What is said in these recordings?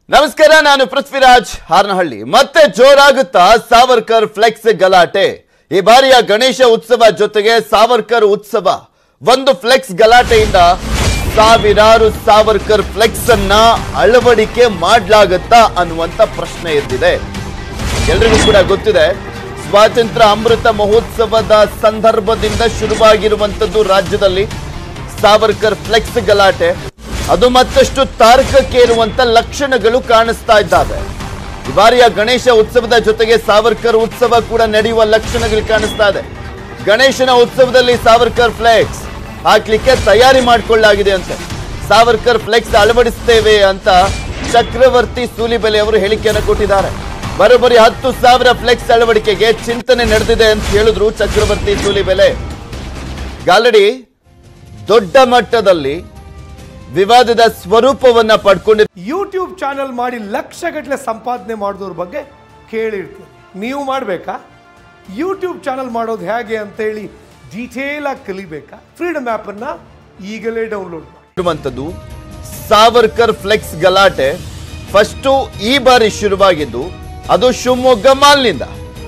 ನಮಸ್ಕಾರ ನಾನು ಪೃಥ್ವಿರಾಜ್ ಹಾರನಹಳ್ಳಿ ಮತ್ತೆ ಜೋರಾಗುತ್ತಾ ಸಾವರ್ಕರ್ ಫ್ಲೆಕ್ಸ್ ಗಲಾಟೆ ಈ ಬಾರಿಯ ಗಣೇಶ ಉತ್ಸವ ಜೊತೆಗೆ ಸಾವರ್ಕರ್ ಉತ್ಸವ ಒಂದು ಫ್ಲೆಕ್ಸ್ ಗಲಾಟೆಯಿಂದ ಸಾವಿರಾರು ಸಾವರ್ಕರ್ ಫ್ಲೆಕ್ಸ್ ಅನ್ನ ಅಳವಡಿಕೆ ಮಾಡ್ಲಾಗತ್ತಾ ಅನ್ನುವಂತ ಪ್ರಶ್ನೆ ಎದ್ದಿದೆ ಎಲ್ರಿಗೂ ಕೂಡ ಗೊತ್ತಿದೆ ಸ್ವಾತಂತ್ರ್ಯ ಅಮೃತ ಮಹೋತ್ಸವದ ಸಂದರ್ಭದಿಂದ ಶುರುವಾಗಿರುವಂತದ್ದು ರಾಜ್ಯದಲ್ಲಿ ಸಾವರ್ಕರ್ ಫ್ಲೆಕ್ಸ್ ಗಲಾಟೆ ಅದು ಮತ್ತಷ್ಟು ತಾರಕಕ್ಕೇರುವಂತ ಲಕ್ಷಣಗಳು ಕಾಣಿಸ್ತಾ ಇದ್ದಾವೆ ಈ ಬಾರಿಯ ಗಣೇಶ ಉತ್ಸವದ ಜೊತೆಗೆ ಸಾವರ್ಕರ್ ಉತ್ಸವ ಕೂಡ ನಡೆಯುವ ಲಕ್ಷಣಗಳು ಕಾಣಿಸ್ತಾ ಇದೆ ಗಣೇಶನ ಉತ್ಸವದಲ್ಲಿ ಸಾವರ್ಕರ್ ಫ್ಲೆಕ್ಸ್ ಹಾಕ್ಲಿಕ್ಕೆ ತಯಾರಿ ಮಾಡಿಕೊಳ್ಳಲಾಗಿದೆ ಅಂತೆ ಸಾವರ್ಕರ್ ಫ್ಲೆಕ್ಸ್ ಅಳವಡಿಸ್ತೇವೆ ಅಂತ ಚಕ್ರವರ್ತಿ ಸೂಲಿಬೆಲೆ ಅವರು ಹೇಳಿಕೆಯನ್ನು ಕೊಟ್ಟಿದ್ದಾರೆ ಬರೋಬ್ಬರಿ ಹತ್ತು ಸಾವಿರ ಫ್ಲೆಕ್ಸ್ ಅಳವಡಿಕೆಗೆ ಚಿಂತನೆ ನಡೆದಿದೆ ಅಂತ ಹೇಳಿದ್ರು ಚಕ್ರವರ್ತಿ ಸೂಲಿಬೆಲೆ ಆಲ್ರೆಡಿ ದೊಡ್ಡ ಮಟ್ಟದಲ್ಲಿ ವಿವಾದದ ಸ್ವರೂಪವನ್ನ ಪಡ್ಕೊಂಡಿದೆ ಯೂಟ್ಯೂಬ್ ಚಾನಲ್ ಮಾಡಿ ಲಕ್ಷಗಟ್ಟಲೆ ಸಂಪಾದನೆ ಮಾಡಿದವ್ರ ಬಗ್ಗೆ ಕೇಳಿರ್ತೀರಿ ನೀವು ಮಾಡಬೇಕಾ ಯೂಟ್ಯೂಬ್ ಚಾನಲ್ ಮಾಡೋದು ಹೇಗೆ ಅಂತೇಳಿ ಡೀಟೇಲ್ ಆಗಿ ಕಲಿಬೇಕಾ ಫ್ರೀಡಮ್ ಆ್ಯಪನ್ನು ಈಗಲೇ ಡೌನ್ಲೋಡ್ ಮಾಡಿ ಇರುವಂತದ್ದು ಸಾವರ್ಕರ್ ಫ್ಲೆಕ್ಸ್ ಗಲಾಟೆ ಫಸ್ಟು ಈ ಬಾರಿ ಶುರುವಾಗಿದ್ದು ಅದು ಶಿವಮೊಗ್ಗ ಮಾಲ್ನಿಂದ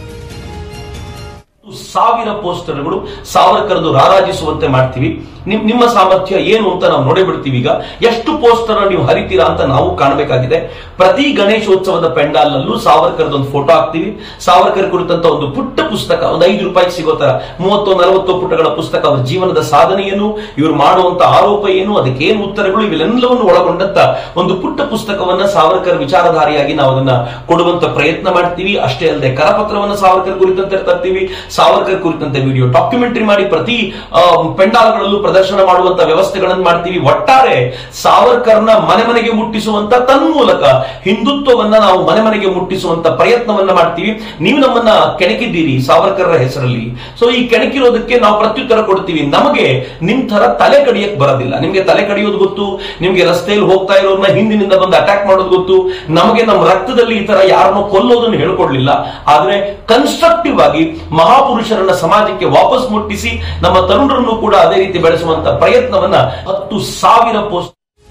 ಸಾವಿರ ಪೋಸ್ಟರ್ಗಳು ಸಾವರ್ಕರ್ದು ರಾರಾಜಿಸುವಂತೆ ಮಾಡ್ತೀವಿ ನಿಮ್ ನಿಮ್ಮ ಸಾಮರ್ಥ್ಯ ಏನು ಅಂತ ನಾವು ನೋಡೇ ಬಿಡ್ತೀವಿ ಈಗ ಎಷ್ಟು ಪೋಸ್ಟರ್ ನೀವು ಹರಿತೀರಾ ಅಂತ ನಾವು ಕಾಣಬೇಕಾಗಿದೆ ಪ್ರತಿ ಗಣೇಶೋತ್ಸವದ ಪೆಂಡಾಲ್ ನಲ್ಲೂ ಸಾವರ್ಕರ್ದ ಒಂದು ಫೋಟೋ ಹಾಕ್ತೀವಿ ಸಾವರ್ಕರ್ ಕುರಿತಂತ ಒಂದು ಪುಟ್ಟ ಪುಸ್ತಕ ಒಂದು ಐದು ರೂಪಾಯಿಗೆ ಸಿಗೋ ತರ ಮೂವತ್ತೋ ನಲವತ್ತೋ ಪುಟಗಳ ಪುಸ್ತಕ ಅವರ ಜೀವನದ ಸಾಧನೆ ಏನು ಇವರು ಮಾಡುವಂತ ಆರೋಪ ಏನು ಅದಕ್ಕೆ ಏನು ಉತ್ತರಗಳು ಇವೆಲ್ಲವನ್ನು ಒಳಗೊಂಡಂತ ಒಂದು ಪುಟ್ಟ ಪುಸ್ತಕವನ್ನ ಸಾವರ್ಕರ್ ವಿಚಾರಧಾರಿಯಾಗಿ ನಾವು ಅದನ್ನ ಕೊಡುವಂತ ಪ್ರಯತ್ನ ಮಾಡ್ತೀವಿ ಅಷ್ಟೇ ಅಲ್ಲದೆ ಕರಪತ್ರವನ್ನ ಸಾವರ್ಕರ್ ಕುರಿತಂತೆ ತರ್ತೀವಿ ಸಾವರ್ಕರ್ ಕುರಿತಂತೆ ವಿಡಿಯೋ ಡಾಕ್ಯುಮೆಂಟರಿ ಮಾಡಿ ಪ್ರತಿ ಆ, ಪೆಂಡಾಲ್ಗಳಲ್ಲೂ ಪ್ರದರ್ಶನ ಮಾಡುವಂತ ವ್ಯವಸ್ಥೆಗಳನ್ನು ಮಾಡ್ತೀವಿ ಒಟ್ಟಾರೆ ಸಾವರ್ಕರ್ನ ಮನೆ ಮನೆಗೆ ಮುಟ್ಟಿಸುವಂತ ತನ್ಮೂಲಕ ಹಿಂದುತ್ವವನ್ನ ನಾವು ಮನೆ ಮನೆಗೆ ಮುಟ್ಟಿಸುವಂತ ಪ್ರಯತ್ನವನ್ನ ಮಾಡ್ತೀವಿ ನೀವು ನಮ್ಮನ್ನ ಕೆಣಕಿದ್ದೀರಿ ಸಾವರ್ಕರ್ರ ಹೆಸರಲ್ಲಿ ಸೊ ಈ ಕೆಣಕಿರೋದಕ್ಕೆ ನಾವು ಪ್ರತ್ಯುತ್ತರ ಕೊಡ್ತೀವಿ ನಮಗೆ ನಿಮ್ ತರ ತಲೆ ಕಡಿಯಕ್ ಬರೋದಿಲ್ಲ ನಿಮ್ಗೆ ತಲೆ ಕಡಿಯೋದು ಗೊತ್ತು ನಿಮ್ಗೆ ರಸ್ತೆಯಲ್ಲಿ ಹೋಗ್ತಾ ಇರೋರ್ನ ಹಿಂದಿನಿಂದ ಬಂದು ಅಟ್ಯಾಕ್ ಮಾಡೋದು ಗೊತ್ತು ನಮಗೆ ನಮ್ಮ ರಕ್ತದಲ್ಲಿ ಈ ತರ ಯಾರನ್ನೋ ಕೊಲ್ಲೋದನ್ನು ಹೇಳ್ಕೊಡ್ಲಿಲ್ಲ ಆದ್ರೆ ಕನ್ಸ್ಟ್ರಕ್ಟಿವ್ ಆಗಿ ಮಹಾಪುರುಷರನ್ನ ಸಮಾಜಕ್ಕೆ ವಾಪಸ್ ಮುಟ್ಟಿಸಿ ನಮ್ಮ ತರುಣರನ್ನು ಕೂಡ ಅದೇ ರೀತಿ ಬೆಳೆಸುವಂತ ಪ್ರಯತ್ನವನ್ನ ಹತ್ತು ಸಾವಿರ ಪೋಸ್ಟ್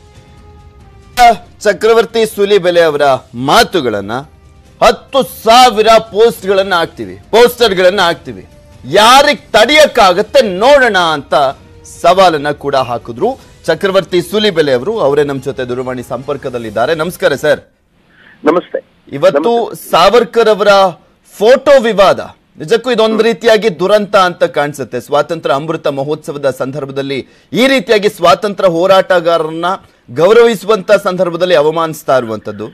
ಚಕ್ರವರ್ತಿ ಸುಲಿಬೆಲೆ ಅವರ ಮಾತುಗಳನ್ನ ಹತ್ತು ಸಾವಿರ ಪೋಸ್ಟ್ಗಳನ್ನ ಹಾಕ್ತಿವಿ ಪೋಸ್ಟರ್ಗಳನ್ನ ಹಾಕ್ತಿವಿ ಯಾರಿಗ್ ತಡೆಯಕ್ಕಾಗತ್ತೆ ನೋಡೋಣ ಅಂತ ಸವಾಲನ್ನ ಕೂಡ ಹಾಕಿದ್ರು ಚಕ್ರವರ್ತಿ ಸುಲಿಬೆಲೆ ಅವರು ಅವರೇ ನಮ್ಮ ಜೊತೆ ದೂರವಾಣಿ ಸಂಪರ್ಕದಲ್ಲಿದ್ದಾರೆ ನಮಸ್ಕಾರ ಸರ್ ನಮಸ್ತೆ ಇವತ್ತು ಸಾವರ್ಕರ್ ಅವರ ಫೋಟೋ ವಿವಾದ ನಿಜಕ್ಕೂ ಇದೊಂದು ರೀತಿಯಾಗಿ ದುರಂತ ಅಂತ ಕಾಣಿಸುತ್ತೆ ಸ್ವಾತಂತ್ರ್ಯ ಅಮೃತ ಮಹೋತ್ಸವದ ಸಂದರ್ಭದಲ್ಲಿ ಈ ರೀತಿಯಾಗಿ ಸ್ವಾತಂತ್ರ್ಯ ಹೋರಾಟಗಾರರನ್ನ ಗೌರವಿಸುವಂತ ಸಂದರ್ಭದಲ್ಲಿ ಅವಮಾನಿಸ್ತಾ ಇರುವಂತದ್ದು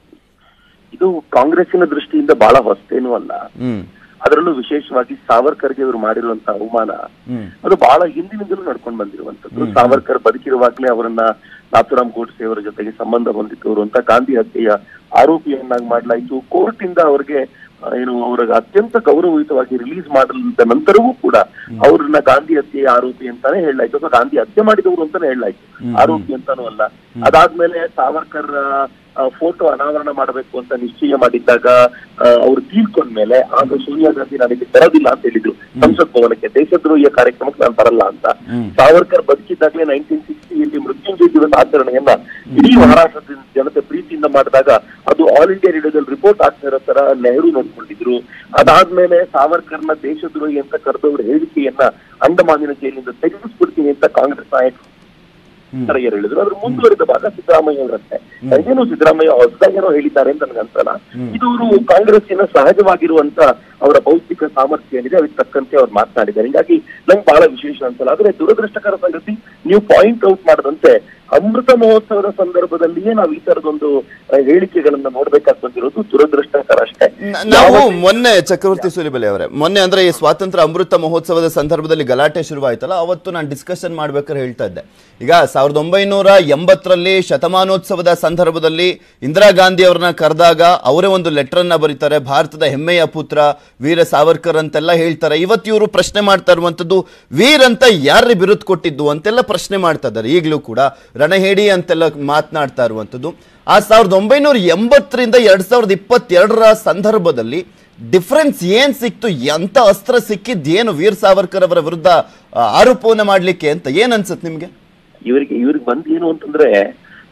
ಇದು ಕಾಂಗ್ರೆಸ್ಸಿನ ದೃಷ್ಟಿಯಿಂದ ಬಹಳ ಹೊಸ್ತೇನೂ ಅಲ್ಲ ಹ್ಮ್ ಅದರಲ್ಲೂ ವಿಶೇಷವಾಗಿ ಸಾವರ್ಕರ್ಗೆ ಇವರು ಮಾಡಿರುವಂತಹ ಅವಮಾನ ಹ್ಮ್ ಅದು ಬಹಳ ಹಿಂದಿನಿಂದಲೂ ನಡ್ಕೊಂಡು ಬಂದಿರುವಂತದ್ದು ಸಾವರ್ಕರ್ ಬದುಕಿರುವಾಗ್ಲೇ ಅವರನ್ನ ನಾಥುರಾಮ್ ಗೋಡ್ಸೆ ಅವರ ಜೊತೆಗೆ ಸಂಬಂಧ ಹೊಂದಿದ್ದವರು ಅಂತ ಗಾಂಧಿ ಹತ್ಯೆಯ ಆರೋಪಿಯನ್ನಾಗಿ ಮಾಡಲಾಯಿತು ಕೋರ್ಟ್ ಇಂದ ಅವರಿಗೆ ಆ, ಏನು ಅವರಿಗೆ ಅತ್ಯಂತ ಗೌರವಯುತವಾಗಿ ರಿಲೀಸ್ ಮಾಡಿದ ನಂತರವೂ ಕೂಡ ಅವ್ರನ್ನ ಗಾಂಧಿ ಹತ್ಯೆಯ ಆರೋಪಿ ಅಂತಾನೆ ಹೇಳಲಾಯ್ತು ಅಥವಾ ಗಾಂಧಿ ಹತ್ಯೆ ಮಾಡಿದವರು ಅಂತಾನೆ ಹೇಳಲಾಯ್ತು ಆರೋಪಿ ಅಂತಾನೂ ಅಲ್ಲ ಅದಾದ್ಮೇಲೆ ಸಾವರ್ಕರ್ ಫೋಟೋ ಅನಾವರಣ ಮಾಡಬೇಕು ಅಂತ ನಿಶ್ಚಯ ಮಾಡಿದ್ದಾಗ ಅವ್ರು ತೀರ್ಕೊಂಡ್ಮೇಲೆ ಆಗ ಸೋನಿಯಾ ಗಾಂಧಿ ನನಗೆ ತರೋದಿಲ್ಲ ಅಂತ ಹೇಳಿದ್ರು ಸಂಸತ್ ಭವನಕ್ಕೆ ದೇಶದ್ರೋಹಿಯ ಕಾರ್ಯಕ್ರಮಕ್ಕೆ ನಾನು ಬರಲ್ಲ ಅಂತ ಸಾವರ್ಕರ್ ಬದುಕಿದ್ದಾಗಲೇ ನೈನ್ಟೀನ್ ಸಿಕ್ಸ್ಟಿಯಲ್ಲಿ ಮೃತ್ಯುಂಜಯ ದಿವಸ ಆಚರಣೆಯನ್ನ ಇಡೀ ಮಹಾರಾಷ್ಟ್ರದ ಜನತೆ ಪ್ರೀತಿಯಿಂದ ಮಾಡಿದಾಗ ಅದು ಆಲ್ ಇಂಡಿಯಾ ರೇಡಿಯೋದಲ್ಲಿ ರಿಪೋರ್ಟ್ ಆಗ್ತಾ ಇರೋ ತರ ನೆಹರು ನೋಡ್ಕೊಂಡಿದ್ರು ಅದಾದ್ಮೇಲೆ ಸಾವರ್ಕರ್ನ ದೇಶದ್ರೋಹಿ ಅಂತ ಕರೆದವ್ರ ಹೇಳಿಕೆಯನ್ನ ಅಂಡಮಾನಿನ ಜೈಲಿನಿಂದ ತೆಗೆದಿಸ್ಬಿಡ್ತೀನಿ ಅಂತ ಕಾಂಗ್ರೆಸ್ ನಾಯಕರು ಖರ್ಗೆಯವರು ಹೇಳಿದ್ರು ಅದ್ರ ಮುಂದುವರಿದ ಭಾಗ ಸಿದ್ದರಾಮಯ್ಯ ಅವರಷ್ಟೇ ಏನು ಸಿದ್ದರಾಮಯ್ಯ ಹೊಸದಾಗೇನೋ ಹೇಳಿದ್ದಾರೆ ಅಂತ ನನಗೆ ಅನ್ಸಲ್ಲ ಇದು ಅವರು ಕಾಂಗ್ರೆಸ್ಸಿನ ಸಹಜವಾಗಿರುವಂತ ಅವರ ಬೌದ್ಧಿಕ ಸಾಮರ್ಥ್ಯ ಏನಿದೆ ಅದಕ್ಕೆ ತಕ್ಕಂತೆ ಅವ್ರು ಮಾತನಾಡಿದ್ದಾರೆ ಹಿಂಗಾಗಿ ನಂಗೆ ಬಹಳ ವಿಶೇಷ ಅನ್ಸಲ್ಲ ಆದ್ರೆ ದುರದೃಷ್ಟಕರ ಸಂಗತಿ ನೀವು ಪಾಯಿಂಟ್ ಔಟ್ ಮಾಡದಂತೆ ಅಮೃತ ಮಹೋತ್ಸವದ ಸಂದರ್ಭದಲ್ಲಿಯೇ ನಾವು ಈ ತರದೊಂದು ಆ, ಹೇಳಿಕೆಗಳನ್ನ ನೋಡ್ಬೇಕಾಗಿ ಬಂದಿರೋದು ದುರದೃಷ್ಟಕರ ಅಷ್ಟೇ ನ- ನಾವು ಮೊನ್ನೆ ಚಕ್ರವರ್ತಿ ಸುಲಿಬೆಲೆ ಅವರೇ ಮೊನ್ನೆ ಅಂದ್ರೆ ಈ ಸ್ವಾತಂತ್ರ್ಯ ಅಮೃತ ಮಹೋತ್ಸವದ ಸಂದರ್ಭದಲ್ಲಿ ಗಲಾಟೆ ಶುರುವಾಯ್ತಲ್ಲ ಅವತ್ತು ನಾನು ಡಿಸ್ಕಷನ್ ಮಾಡ್ಬೇಕಾದ್ರೆ ಹೇಳ್ತಾ ಇದ್ದೆ ಈಗ ಸಾವಿರದ ಒಂಬೈನೂರ ಎಂಬತ್ತರಲ್ಲಿ ಶತಮಾನೋತ್ಸವದ ಸಂದರ್ಭದಲ್ಲಿ ಇಂದಿರಾ ಗಾಂಧಿ ಅವ್ರನ್ನ ಕರೆದಾಗ ಅವರೇ ಒಂದು ಲೆಟರ್ ಅನ್ನ ಬರೀತಾರೆ ಭಾರತದ ಹೆಮ್ಮೆಯ ಪುತ್ರ ವೀರ ಸಾವರ್ಕರ್ ಅಂತೆಲ್ಲ ಹೇಳ್ತಾರೆ ಇವತ್ತು ಇವರು ಪ್ರಶ್ನೆ ಮಾಡ್ತಾ ಇರುವಂತದ್ದು ವೀರ್ ಅಂತ ಯಾರು ಬಿರುದು ಕೊಟ್ಟಿದ್ದು ಅಂತೆಲ್ಲ ಪ್ರಶ್ನೆ ಮಾಡ್ತಾ ಇದ್ದಾರೆ ಈಗಲೂ ಕೂಡ ರಣಹೇಡಿ ಅಂತೆಲ್ಲ ಮಾತನಾಡ್ತಾ ಇರುವಂತದ್ದು ಆ ಸಾವಿರದ ಒಂಬೈನೂರ ಎಂಬತ್ತರಿಂದ ಎರಡ್ ಸಾವಿರದ ಇಪ್ಪತ್ತೆರಡರ ಸಂದರ್ಭದಲ್ಲಿ ಡಿಫರೆನ್ಸ್ ಏನ್ ಸಿಕ್ತು ಎಂತ ಅಸ್ತ್ರ ಸಿಕ್ಕಿದ್ ಏನು ವೀರ್ ಸಾವರ್ಕರ್ ಅವರ ವಿರುದ್ಧ ಆ, ಆರೋಪವನ್ನ ಮಾಡ್ಲಿಕ್ಕೆ ಅಂತ ಏನ್ ಅನ್ಸುತ್ತೆ ನಿಮ್ಗೆ ಇವರಿಗೆ ಇವ್ರಿಗೆ ಬಂದ್ ಏನು ಅಂತಂದ್ರೆ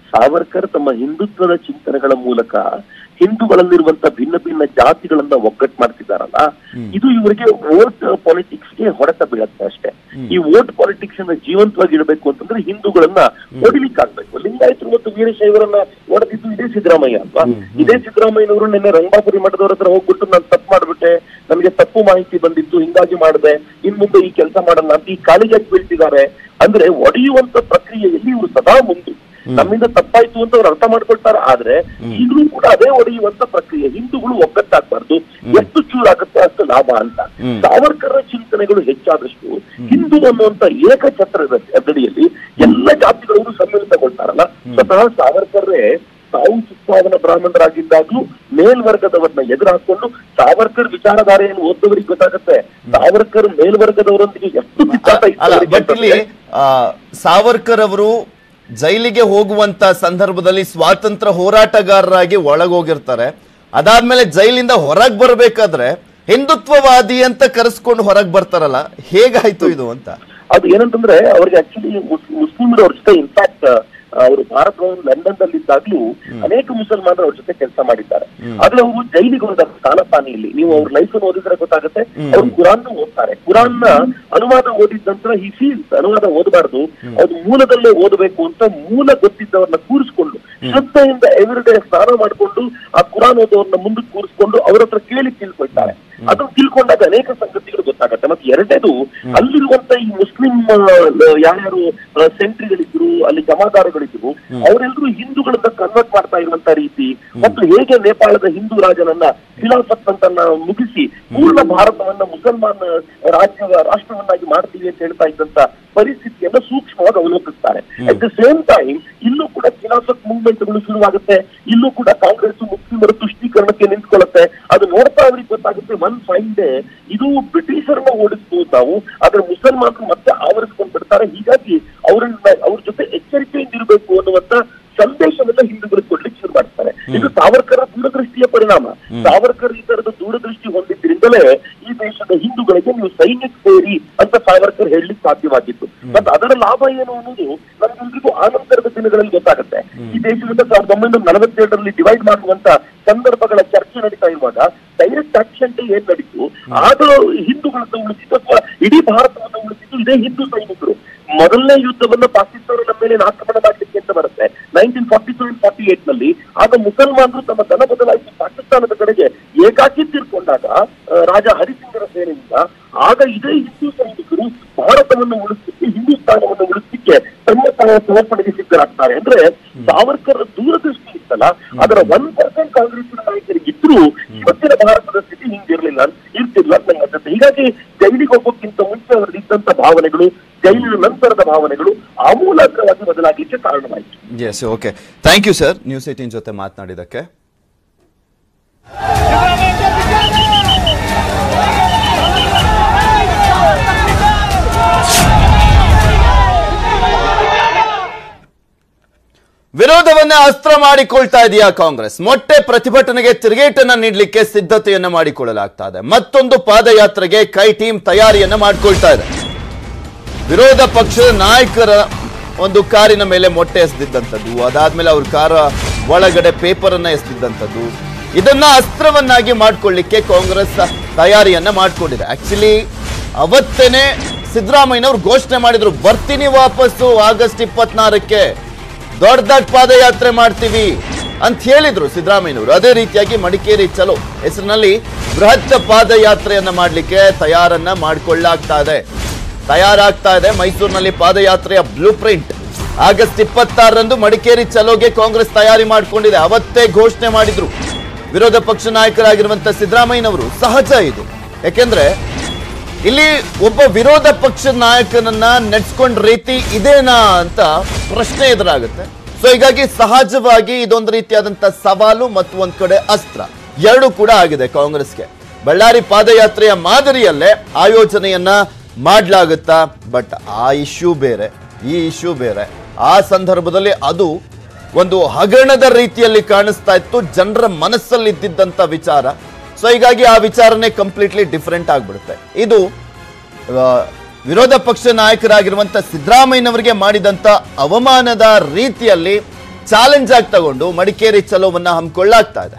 ಸಾವರ್ಕರ್ ತಮ್ಮ ಹಿಂದುತ್ವದ ಚಿಂತನೆಗಳ ಮೂಲಕ ಹಿಂದೂಗಳಲ್ಲಿರುವಂತ ಭಿನ್ನ ಭಿನ್ನ ಜಾತಿಗಳನ್ನ ಒಗ್ಗಟ್ಟು ಮಾಡ್ತಿದ್ದಾರಲ್ಲ ಇದು ಇವರಿಗೆ ವೋಟ್ ಪಾಲಿಟಿಕ್ಸ್ ಗೆ ಹೊಡೆತ ಬೀಳತ್ತೆ ಅಷ್ಟೇ ಈ ವೋಟ್ ಪಾಲಿಟಿಕ್ಸ್ ಅನ್ನ ಜೀವಂತವಾಗಿ ಇಡಬೇಕು ಅಂತಂದ್ರೆ ಹಿಂದೂಗಳನ್ನ ಹೊಡಿಲಿಕ್ಕಾಗ್ಬೇಕು ಲಿಂಗಾಯತರು ಮತ್ತು ವೀರಶೈವರನ್ನ ಹೊಡೆದಿದ್ದು ಇದೇ ಸಿದ್ದರಾಮಯ್ಯ ಅಲ್ವಾ ಇದೇ ಸಿದ್ದರಾಮಯ್ಯನವರು ನಿನ್ನೆ ರಂಗಾಪುರಿ ಮಠದವ್ರ ಹತ್ರ ಹೋಗ್ಬಿಟ್ಟು ನಾನು ತಪ್ಪು ಮಾಡ್ಬಿಟ್ಟೆ ನಮಗೆ ತಪ್ಪು ಮಾಹಿತಿ ಬಂದಿತ್ತು ಹಿಂಗಾಗಿ ಮಾಡಿದೆ ಇನ್ ಮುಂದೆ ಈ ಕೆಲಸ ಮಾಡಲ್ಲ ಅಂತ ಈ ಕಾಲಿಗೆ ಬೀಳ್ತಿದ್ದಾರೆ ಅಂದ್ರೆ ಒಡೆಯುವಂತ ಪ್ರಕ್ರಿಯೆಯಲ್ಲಿ ಇವರು ಸದಾ ಮುಂದೆ ನಮ್ಮಿಂದ ತಪ್ಪಾಯ್ತು ಅಂತ ಅವ್ರು ಅರ್ಥ ಮಾಡ್ಕೊಳ್ತಾರೆ ಆದ್ರೆ ಈಗಲೂ ಕೂಡ ಅದೇ ಒಡೆಯುವಂತ ಪ್ರಕ್ರಿಯೆ ಹಿಂದೂಗಳು ಒಗ್ಗಟ್ಟಾಗಬಾರ್ದು ಎಷ್ಟು ಚೂರಾಗುತ್ತೆ ಅಷ್ಟು ಲಾಭ ಅಂತ ಸಾವರ್ಕರ ಚಿಂತನೆಗಳು ಹೆಚ್ಚಾದಷ್ಟು ಹಿಂದೂ ಅನ್ನುವಂತ ಏಕಛತ್ರದ ಅಡಿಯಲ್ಲಿ ಎಲ್ಲ ಜಾತಿಗಳವರು ಸಮ್ಮಿಳಿತಗೊಳ್ತಾರಲ್ಲ ಸ್ವತಃ ಸಾವರ್ಕರ್ರೇ ತಾವು ಚಿತ್ತಾವನ ಬ್ರಾಹ್ಮಣರಾಗಿದ್ದಾಗ್ಲೂ ಮೇಲ್ವರ್ಗದವರನ್ನ ಎದುರು ಹಾಕೊಂಡು ಸಾವರ್ಕರ್ ವಿಚಾರಧಾರೆಯನ್ನು ಓದ್ದವರಿಗೆ ಗೊತ್ತಾಗುತ್ತೆ ಸಾವರ್ಕರ್ ಮೇಲ್ವರ್ಗದವರೊಂದಿಗೆ ಎಷ್ಟು ಕಿತ್ತಾಟ ಇತ್ತು ಅಲ್ಲ ಅವರಿಗೆ ಬಟ್ ಇಲ್ಲಿ ಅಂತಂದ್ರೆ ಆ, ಸಾವರ್ಕರ್ ಅವರು ಜೈಲಿಗೆ ಹೋಗುವಂತ ಸಂದರ್ಭದಲ್ಲಿ ಸ್ವಾತಂತ್ರ್ಯ ಹೋರಾಟಗಾರರಾಗಿ ಒಳಗೋಗಿರ್ತಾರೆ ಅದಾದ್ಮೇಲೆ ಜೈಲಿಂದ ಹೊರಗ್ ಬರ್ಬೇಕಾದ್ರೆ ಹಿಂದುತ್ವವಾದಿ ಅಂತ ಕರೆಸ್ಕೊಂಡು ಹೊರಗ್ ಬರ್ತಾರಲ್ಲ ಹೇಗಾಯ್ತು ಇದು ಅಂತ ಅದು ಏನಂತಂದ್ರೆ ಅವ್ರಿಗೆ ಆಕ್ಚುಲಿ ಮುಸ್ಲಿಮರು ಅವ್ರ ಜೊತೆ ಇನ್ಫ್ಯಾಕ್ಟ್ ಅವರು ಭಾರತ ಲಂಡನ್ ದಲ್ಲಿದ್ದಾಗ್ಲೂ ಅನೇಕ ಮುಸಲ್ಮಾನರು ಅವ್ರ ಜೊತೆ ಕೆಲಸ ಮಾಡಿದ್ದಾರೆ ಆದ್ರೆ ಅವರು ಜೈಲಿಗೆ ಹೋದ ಕಾಲಪಾನಿಯಲ್ಲಿ ನೀವು ಅವ್ರ ಲೈಫ್ ಓದಿದ್ರೆ ಗೊತ್ತಾಗುತ್ತೆ ಅವ್ರು ಕುರಾನ್ ಓದ್ತಾರೆ ಕುರಾನ್ ನ ಅನುವಾದ ಓದಿದ ನಂತರ ಈ ಫೀಲ್ಸ್ ಅನುವಾದ ಓದಬಾರ್ದು ಅದು ಮೂಲದಲ್ಲೇ ಓದಬೇಕು ಅಂತ ಮೂಲ ಗೊತ್ತಿದ್ದವ್ರನ್ನ ಕೂರಿಸ್ಕೊಂಡು ಶ್ರದ್ಧೆಯಿಂದ ಎವ್ರಿಡೇ ಸ್ನಾನ ಮಾಡಿಕೊಂಡು ಆ ಕುರಾನ್ ಓದೋರ್ನ ಮುಂದಕ್ಕೆ ಕೂರಿಸ್ಕೊಂಡು ಅವ್ರ ಹತ್ರ ಕೇಳಿ ತಿಳ್ಕೊಳ್ತಾರೆ ಅದು ತಿಳ್ಕೊಂಡಾಗ ಅನೇಕ ಸಂಗತಿಗಳು ಗೊತ್ತಾಗತ್ತೆ ಮತ್ತೆ ಎರಡನೇದು ಅಲ್ಲಿರುವಂತ ಈ ಮುಸ್ಲಿಂ ಯಾರ್ಯಾರು ಸೆಂಟ್ರಿಗಳಿದ್ರು ಅಲ್ಲಿ ಜಮಾದಾರಗಳಿದ್ರು ಅವರೆಲ್ಲರೂ ಹಿಂದೂಗಳನ್ನ ಕನ್ವರ್ಟ್ ಮಾಡ್ತಾ ಇರುವಂತ ರೀತಿ ಮತ್ತು ಹೇಗೆ ನೇಪಾಳದ ಹಿಂದೂ ರಾಜನನ್ನ ಖಿಲಾಫತ್ ಅಂತ ಮುಗಿಸಿ ಪೂರ್ಣ ಭಾರತವನ್ನ ಮುಸಲ್ಮಾನ್ ರಾಜ್ಯ ರಾಷ್ಟ್ರವನ್ನಾಗಿ ಮಾಡ್ತೀವಿ ಅಂತ ಹೇಳ್ತಾ ಇದ್ದಂತ ಪರಿಸ್ಥಿತಿಯನ್ನ ಸೂಕ್ಷ್ಮವಾಗಿ ಅವಲೋಕಿಸ್ತಾರೆ ಅಟ್ ದ ಸೇಮ್ ಟೈಮ್ ಇಲ್ಲೂ ಕೂಡ ಖಿಲಾಫತ್ ಮೂವ್ಮೆಂಟ್ಗಳು ಶುರುವಾಗುತ್ತೆ ಇಲ್ಲೂ ಕೂಡ ಕಾಂಗ್ರೆಸ್ ಮುಸ್ಲಿಮರ ತುಷ್ಟೀಕರಣಕ್ಕೆ ನಿಂತ್ಕೊಳ್ಳುತ್ತೆ ಅದು ನೋಡ್ತಾ ಅವ್ರಿಗೆ ಗೊತ್ತಾಗುತ್ತೆ ಒನ್ ಫೈನ್ ಡೇ ಇದು ಬ್ರಿಟಿಷರನ್ನ ಓಡಿಸ್ಬೋದು ನಾವು ಆದ್ರೆ ಮುಸಲ್ಮಾನರು ಮತ್ತೆ ಆವರಿಸ್ಕೊಂಡು ಬಿಡ್ತಾರೆ ಹೀಗಾಗಿ ಅವರನ್ನ ಅವ್ರ ಜೊತೆ ಎಚ್ಚರಿಕೆಯಿಂದ ಇರಬೇಕು ಅನ್ನುವಂತ ಸಂದೇಶವನ್ನ ಹಿಂದೂಗಳು ಕೊಡ್ಲಿಕ್ಕೆ ಶುರು ಮಾಡ್ತಾರೆ ಇದು ಸಾವರ್ಕರ ದೂರದೃಷ್ಟಿಯ ಪರಿಣಾಮ ಸಾವರ್ಕರ್ ಈ ತರದ ದೂರದೃಷ್ಟಿ ಹೊಂದಿದ್ರಿಂದಲೇ ಈ ದೇಶದ ಹಿಂದೂಗಳಿಗೆ ನೀವು ಸೈನ್ಯಕ್ಕೆ ಸೇರಿ ಅಂತ ಸಾವರ್ಕರ್ ಹೇಳಲಿಕ್ಕೆ ಸಾಧ್ಯವಾಗಿತ್ತು ಮತ್ತೆ ಅದರ ಲಾಭ ಏನು ಅನ್ನೋದು ನಮ್ಗೆಲ್ರಿಗೂ ಆನಂತರದ ದಿನಗಳಲ್ಲಿ ಗೊತ್ತಾಗುತ್ತೆ ಈ ದೇಶದಿಂದ ಸಾವಿರದ ಒಂಬೈನೂರ ನಲವತ್ತೆರಡರಲ್ಲಿ ಡಿವೈಡ್ ಮಾಡುವಂತ ಸಂದರ್ಭಗಳ ಚರ್ಚೆ ನಡೀತಾ ಇರುವಾಗ ಡೈರೆಕ್ಟ್ ಆಕ್ಷನ್ ಡೇ ಏನ್ ನಡೀತು ಆಗ ಹಿಂದೂಗಳನ್ನ ಉಳಿಸಿದ್ದು ಅಥವಾ ಇಡೀ ಭಾರತವನ್ನು ಉಳಿಸಿದ್ದು ಇದೇ ಹಿಂದೂ ಸೈನಿಕರು ಮೊದಲನೇ ಯುದ್ಧವನ್ನ ಪಾಕಿಸ್ತಾನ ನಮ್ಮ ಮೇಲೆ ಆಕ್ರಮಣ ಮಾಡ್ಲಿಕ್ಕೆ ಅಂತ ಬರುತ್ತೆ nineteen forty seven forty eight ನಲ್ಲಿ ಆಗ ಮುಸಲ್ಮಾನರು ತಮ್ಮ ದನ ಬದಲಾಯಿಸಿ ಪಾಕಿಸ್ತಾನದ ಕಡೆಗೆ ಏಕಾಕಿ ತೀರ್ಕೊಂಡಾಗ ಆ, ರಾಜ ಹರಿಸಿಂಗರ ಸೇನೆಯಿಂದ ಆಗ ಇದೇ ಹಿಂದೂ ಸೈನಿಕರು ಭಾರತವನ್ನು ಉಳಿಸಲಿಕ್ಕೆ ಹಿಂದೂಸ್ತಾನವನ್ನು ಉಳಿಸಲಿಕ್ಕೆ ತಮ್ಮ ತಾವು ಸಮರ್ಪಣೆಗೆ ಸಿದ್ಧರಾಗ್ತಾರೆ ಅಂದ್ರೆ ಸಾವರ್ಕರ್ ದೂರದೃಷ್ಟಿ ಇತ್ತಲ್ಲ ಅದರ ಒನ್ ಪರ್ಸೆಂಟ್ ಕಾಂಗ್ರೆಸ್ ನಾಯಕರಿಗೆ ಇದ್ರೂ ಇವತ್ತಿನ ಭಾರತದ ಸ್ಥಿತಿ ಹಿಂಗಿರ್ಲಿಲ್ಲ ಇರ್ತಿಲ್ಲ ಅಂತ ನಂಗೆ ಅನ್ಸುತ್ತೆ ಹೀಗಾಗಿ ಜೈಲಿಗೆ ಹೋಗೋಕ್ಕಿಂತ ಮುಂಚೆ ಅವರಲ್ಲಿ ಇದ್ದಂತ ಭಾವನೆಗಳು ಜೈಲಿನ ನಂತರದ ಭಾವನೆಗಳು ಆಮೂಲಾಗ್ರವಾಗಿ ಬದಲಾಗಲಿಕ್ಕೆ ಕಾರಣವಾಯಿತು yes okay thank you sir news eighteen ಜೊತೆ ಮಾತನಾಡಿದ್ದಕ್ಕೆ ವಿರೋಧವನ್ನೇ ಅಸ್ತ್ರ ಮಾಡಿಕೊಳ್ತಾ ಇದೆಯಾ ಕಾಂಗ್ರೆಸ್ ಮೊಟ್ಟೆ ಪ್ರತಿಭಟನೆಗೆ ತಿರುಗೇಟನ್ನ ನೀಡಲಿಕ್ಕೆ ಸಿದ್ಧತೆಯನ್ನ ಮಾಡಿಕೊಳ್ಳಲಾಗ್ತಾ ಇದೆ ಮತ್ತೊಂದು ಪಾದಯಾತ್ರೆಗೆ ಕೈ ಟೀಮ್ ತಯಾರಿಯನ್ನ ಮಾಡಿಕೊಳ್ತಾ ಇದೆ ವಿರೋಧ ಪಕ್ಷದ ನಾಯಕರ ಒಂದು ಕಾರಿನ ಮೇಲೆ ಮೊಟ್ಟೆ ಎಸೆದಿದ್ದಂಥದ್ದು ಅದಾದ್ಮೇಲೆ ಅವ್ರ ಕಾರ ಒಳಗಡೆ ಪೇಪರ್ ಅನ್ನ ಎಸೆದಿದ್ದಂಥದ್ದು ಇದನ್ನ ಅಸ್ತ್ರವನ್ನಾಗಿ ಮಾಡ್ಕೊಳ್ಳಿಕ್ಕೆ ಕಾಂಗ್ರೆಸ್ ತಯಾರಿಯನ್ನ ಮಾಡ್ಕೊಂಡಿದೆ ಆಕ್ಚುಲಿ ಅವತ್ತೇನೆ ಸಿದ್ದರಾಮಯ್ಯನವ್ರು ಘೋಷಣೆ ಮಾಡಿದ್ರು ಬರ್ತೀನಿ ವಾಪಸ್ಸು ಆಗಸ್ಟ್ ಇಪ್ಪತ್ನಾರಕ್ಕೆ ದೊಡ್ಡ ದೊಡ್ಡ ಪಾದಯಾತ್ರೆ ಮಾಡ್ತೀವಿ ಅಂತ ಹೇಳಿದ್ರು ಸಿದ್ದರಾಮಯ್ಯನವರು ಅದೇ ರೀತಿಯಾಗಿ ಮಡಿಕೇರಿ ಚಲೋ ಹೆಸರಿನಲ್ಲಿ ಬೃಹತ್ ಪಾದಯಾತ್ರೆಯನ್ನ ಮಾಡಲಿಕ್ಕೆ ತಯಾರನ್ನ ಮಾಡಿಕೊಳ್ಳಾಗ್ತಾ ಇದೆ ತಯಾರಾಗ್ತಾ ಇದೆ ಮೈಸೂರಿನಲ್ಲಿ ಪಾದಯಾತ್ರೆಯ ಬ್ಲೂ ಪ್ರಿಂಟ್ ಆಗಸ್ಟ್ ಇಪ್ಪತ್ತಾರರಂದು ಮಡಿಕೇರಿ ಚಲೋಗೆ ಕಾಂಗ್ರೆಸ್ ತಯಾರಿ ಮಾಡಿಕೊಂಡಿದೆ ಅವತ್ತೇ ಘೋಷಣೆ ಮಾಡಿದ್ರು ವಿರೋಧ ಪಕ್ಷ ನಾಯಕರಾಗಿರುವಂತ ಸಿದ್ದರಾಮಯ್ಯನವರು ಸಹಜ ಇದು ಯಾಕೆಂದ್ರೆ ಇಲ್ಲಿ ಒಬ್ಬ ವಿರೋಧ ಪಕ್ಷ ನಾಯಕನನ್ನ ನೆಡ್ಸ್ಕೊಂಡ್ ರೀತಿ ಇದೇನಾ ಅಂತ ಪ್ರಶ್ನೆ ಎದುರಾಗುತ್ತೆ ಸೊ ಹೀಗಾಗಿ ಸಹಜವಾಗಿ ಇದೊಂದು ರೀತಿಯಾದಂತ ಸವಾಲು ಮತ್ತು ಒಂದ್ ಕಡೆ ಅಸ್ತ್ರ ಎರಡೂ ಕೂಡ ಆಗಿದೆ ಕಾಂಗ್ರೆಸ್ಗೆ ಬಳ್ಳಾರಿ ಪಾದಯಾತ್ರೆಯ ಮಾದರಿಯಲ್ಲೇ ಆಯೋಜನೆಯನ್ನ ಮಾಡ್ಲಾಗುತ್ತಾ ಬಟ್ ಆ ಇಶ್ಯೂ ಬೇರೆ ಈ ಇಶ್ಯೂ ಬೇರೆ ಆ ಸಂದರ್ಭದಲ್ಲಿ ಅದು ಒಂದು ಹಗರಣದ ರೀತಿಯಲ್ಲಿ ಕಾಣಿಸ್ತಾ ಇತ್ತು ಜನರ ಮನಸ್ಸಲ್ಲಿ ಇದ್ದಿದ್ದಂತ ವಿಚಾರ ಸೊ ಹೀಗಾಗಿ ಆ ವಿಚಾರನೇ ಕಂಪ್ಲೀಟ್ಲಿ ಡಿಫ್ರೆಂಟ್ ಆಗ್ಬಿಡುತ್ತೆ ಇದು ಆ, ವಿರೋಧ ಪಕ್ಷ ನಾಯಕರಾಗಿರುವಂತ ಸಿದ್ದರಾಮಯ್ಯನವರಿಗೆ ಮಾಡಿದಂತ ಅವಮಾನದ ರೀತಿಯಲ್ಲಿ ಚಾಲೆಂಜ್ ಆಗಿ ತಗೊಂಡು ಮಡಿಕೇರಿ ಚಲೋವನ್ನ ಹಮ್ಮಿಕೊಳ್ಳಾಗ್ತಾ ಇದೆ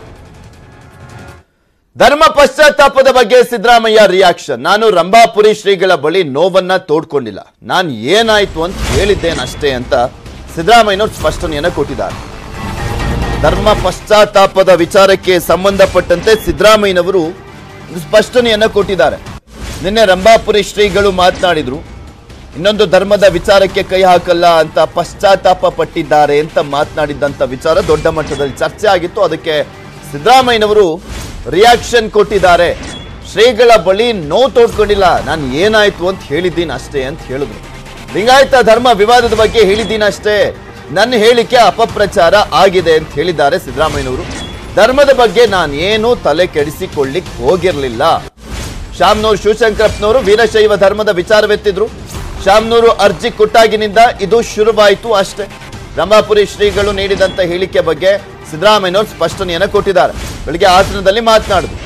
ಧರ್ಮ ಪಶ್ಚಾತ್ತಾಪದ ಬಗ್ಗೆ ಸಿದ್ದರಾಮಯ್ಯ ರಿಯಾಕ್ಷನ್ ನಾನು ರಂಭಾಪುರಿ ಶ್ರೀಗಳ ಬಳಿ ನೋವನ್ನ ತೋಡ್ಕೊಂಡಿಲ್ಲ ನಾನು ಏನಾಯ್ತು ಅಂತ ಹೇಳಿದ್ದೇನಷ್ಟೇ ಅಂತ ಸಿದ್ದರಾಮಯ್ಯನವರು ಸ್ಪಷ್ಟನೆಯನ್ನ ಕೊಟ್ಟಿದ್ದಾರೆ ಧರ್ಮ ಪಶ್ಚಾತ್ತಾಪದ ವಿಚಾರಕ್ಕೆ ಸಂಬಂಧಪಟ್ಟಂತೆ ಸಿದ್ದರಾಮಯ್ಯನವರು ಸ್ಪಷ್ಟನೆಯನ್ನ ಕೊಟ್ಟಿದ್ದಾರೆ ನಿನ್ನೆ ರಂಭಾಪುರಿ ಶ್ರೀಗಳು ಮಾತನಾಡಿದ್ರು ಇನ್ನೊಂದು ಧರ್ಮದ ವಿಚಾರಕ್ಕೆ ಕೈ ಹಾಕಲ್ಲ ಅಂತ ಪಶ್ಚಾತ್ತಾಪ ಪಟ್ಟಿದ್ದಾರೆ ಅಂತ ಮಾತನಾಡಿದ್ದಂತ ವಿಚಾರ ದೊಡ್ಡ ಮಟ್ಟದಲ್ಲಿ ಚರ್ಚೆ ಆಗಿತ್ತು ಅದಕ್ಕೆ ಸಿದ್ದರಾಮಯ್ಯನವರು ರಿಯಾಕ್ಷನ್ ಕೊಟ್ಟಿದ್ದಾರೆ ಶ್ರೀಗಳ ಬಳಿ ನೋವು ತೋಡ್ಕೊಂಡಿಲ್ಲ ನಾನು ಏನಾಯ್ತು ಅಂತ ಹೇಳಿದ್ದೀನಿ ಅಷ್ಟೇ ಅಂತ ಹೇಳಿದ್ರು ಲಿಂಗಾಯತ ಧರ್ಮ ವಿವಾದದ ಬಗ್ಗೆ ಹೇಳಿದ್ದೀನಿ ಅಷ್ಟೇ ನನ್ನ ಹೇಳಿಕೆ ಅಪಪ್ರಚಾರ ಆಗಿದೆ ಅಂತ ಹೇಳಿದ್ದಾರೆ ಸಿದ್ದರಾಮಯ್ಯನವರು ಧರ್ಮದ ಬಗ್ಗೆ ನಾನು ಏನು ತಲೆ ಕೆಡಿಸಿಕೊಳ್ಳಿಕ್ ಹೋಗಿರ್ಲಿಲ್ಲ ಶಾಮ್ನೂರು ಶಿವಶಂಕರಪ್ಪನವರು ವೀರಶೈವ ಧರ್ಮದ ವಿಚಾರವೆತ್ತಿದ್ರು ಶಾಮ್ನೂರು ಅರ್ಜಿ ಕೊಟ್ಟಾಗಿನಿಂದ ಇದು ಶುರುವಾಯಿತು ಅಷ್ಟೇ ರಂಭಾಪುರಿ ಶ್ರೀಗಳು ನೀಡಿದಂತ ಹೇಳಿಕೆ ಬಗ್ಗೆ ಸಿದ್ದರಾಮಯ್ಯನವರು ಸ್ಪಷ್ಟನೆಯನ್ನ ಕೊಟ್ಟಿದ್ದಾರೆ ಬೆಳಿಗ್ಗೆ ಹಾಸನದಲ್ಲಿ ಮಾತನಾಡಿದ್ರು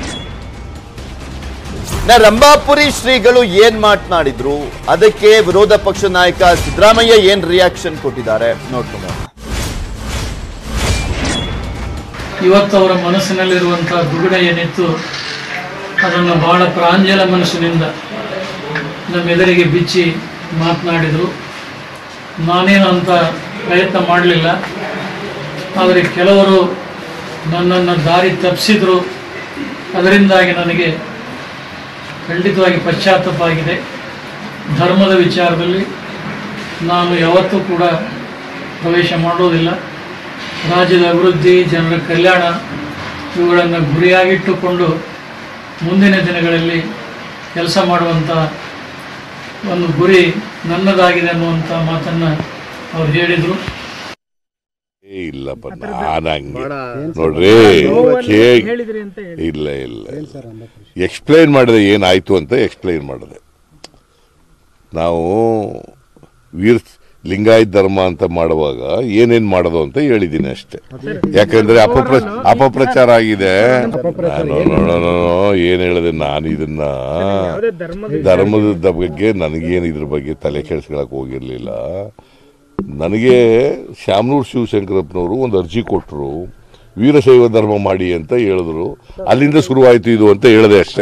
ನ ರಂಭಾಪುರಿ ಶ್ರೀಗಳು ಏನ್ ಮಾತನಾಡಿದ್ರು ಅದಕ್ಕೆ ವಿರೋಧ ಪಕ್ಷ ನಾಯಕ ಸಿದ್ದರಾಮಯ್ಯ ಏನ್ ರಿಯಾಕ್ಷನ್ ಕೊಟ್ಟಿದ್ದಾರೆ ನೋಡ್ಕೊಂಡು ಬರೋಣ. ಇವತ್ತು ಅವರ ಮನಸ್ಸಿನಲ್ಲಿರುವಂಥ ದುಗುಡ ಏನಿತ್ತು ಅದನ್ನು ಬಹಳ ಪ್ರಾಂಜಲ ಮನಸ್ಸಿನಿಂದ ನಮ್ಮೆದುರಿಗೆ ಬಿಚ್ಚಿ ಮಾತನಾಡಿದರು ನಾನೇನು ಅಂತ ಪ್ರಯತ್ನ ಮಾಡಲಿಲ್ಲ ಆದರೆ ಕೆಲವರು ನನ್ನನ್ನು ದಾರಿ ತಪ್ಪಿಸಿದ್ರು ಅದರಿಂದಾಗಿ ನನಗೆ ಖಂಡಿತವಾಗಿ ಪಶ್ಚಾತ್ತಾಪ ಆಗಿದೆ ಧರ್ಮದ ವಿಚಾರದಲ್ಲಿ ನಾನು ಯಾವತ್ತೂ ಕೂಡ ಪ್ರವೇಶ ಮಾಡೋದಿಲ್ಲ ರಾಜ್ಯದ ಅಭಿವೃದ್ಧಿ ಜನರ ಕಲ್ಯಾಣ ಇವುಗಳನ್ನು ಗುರಿಯಾಗಿಟ್ಟುಕೊಂಡು ಮುಂದಿನ ದಿನಗಳಲ್ಲಿ ಕೆಲಸ ಮಾಡುವಂಥ ಒಂದು ಗುರಿ ನನ್ನದಾಗಿದೆ ಅನ್ನುವಂಥ ಮಾತನ್ನು ಅವ್ರು ಹೇಳಿದರು ಏ ಇಲ್ಲಪ್ಪ ನಾನು ಹಂಗೆ ನೋಡ್ರಿ ಕೇ ಇಲ್ಲ ಇಲ್ಲ ಎಕ್ಸ್ಪ್ಲೈನ್ ಮಾಡಿದೆ ಏನಾಯ್ತು ಅಂತ ಎಕ್ಸ್ಪ್ಲೈನ್ ಮಾಡಿದೆ ನಾವು ವೀರ್ ಲಿಂಗಾಯತ್ ಧರ್ಮ ಅಂತ ಮಾಡುವಾಗ ಏನೇನ್ ಮಾಡೋದು ಅಂತ ಹೇಳಿದ್ದೀನಿ ಅಷ್ಟೇ ಯಾಕಂದ್ರೆ ಅಪಪ್ರ ಅಪಪ್ರಚಾರ ಆಗಿದೆ ನಾನು ನೋಡೋಣ ಏನ್ ಹೇಳಿದೆ ನಾನು ಇದನ್ನ ಧರ್ಮದ ಬಗ್ಗೆ ನನಗೇನು ಇದ್ರ ಬಗ್ಗೆ ತಲೆ ಕೆಡಿಸ್ಕೊಳಕ್ ಹೋಗಿರ್ಲಿಲ್ಲ ನನಗೆ ಶಾಮನೂರು ಶಿವಶಂಕರಪ್ಪನವರು ಒಂದು ಅರ್ಜಿ ಕೊಟ್ಟರು ವೀರಶೈವ ಧರ್ಮ ಮಾಡಿ ಅಂತ ಹೇಳಿದ್ರು ಅಲ್ಲಿಂದ ಶುರುವಾಯಿತು ಇದು ಅಂತ ಹೇಳಿದೆ ಅಷ್ಟೇ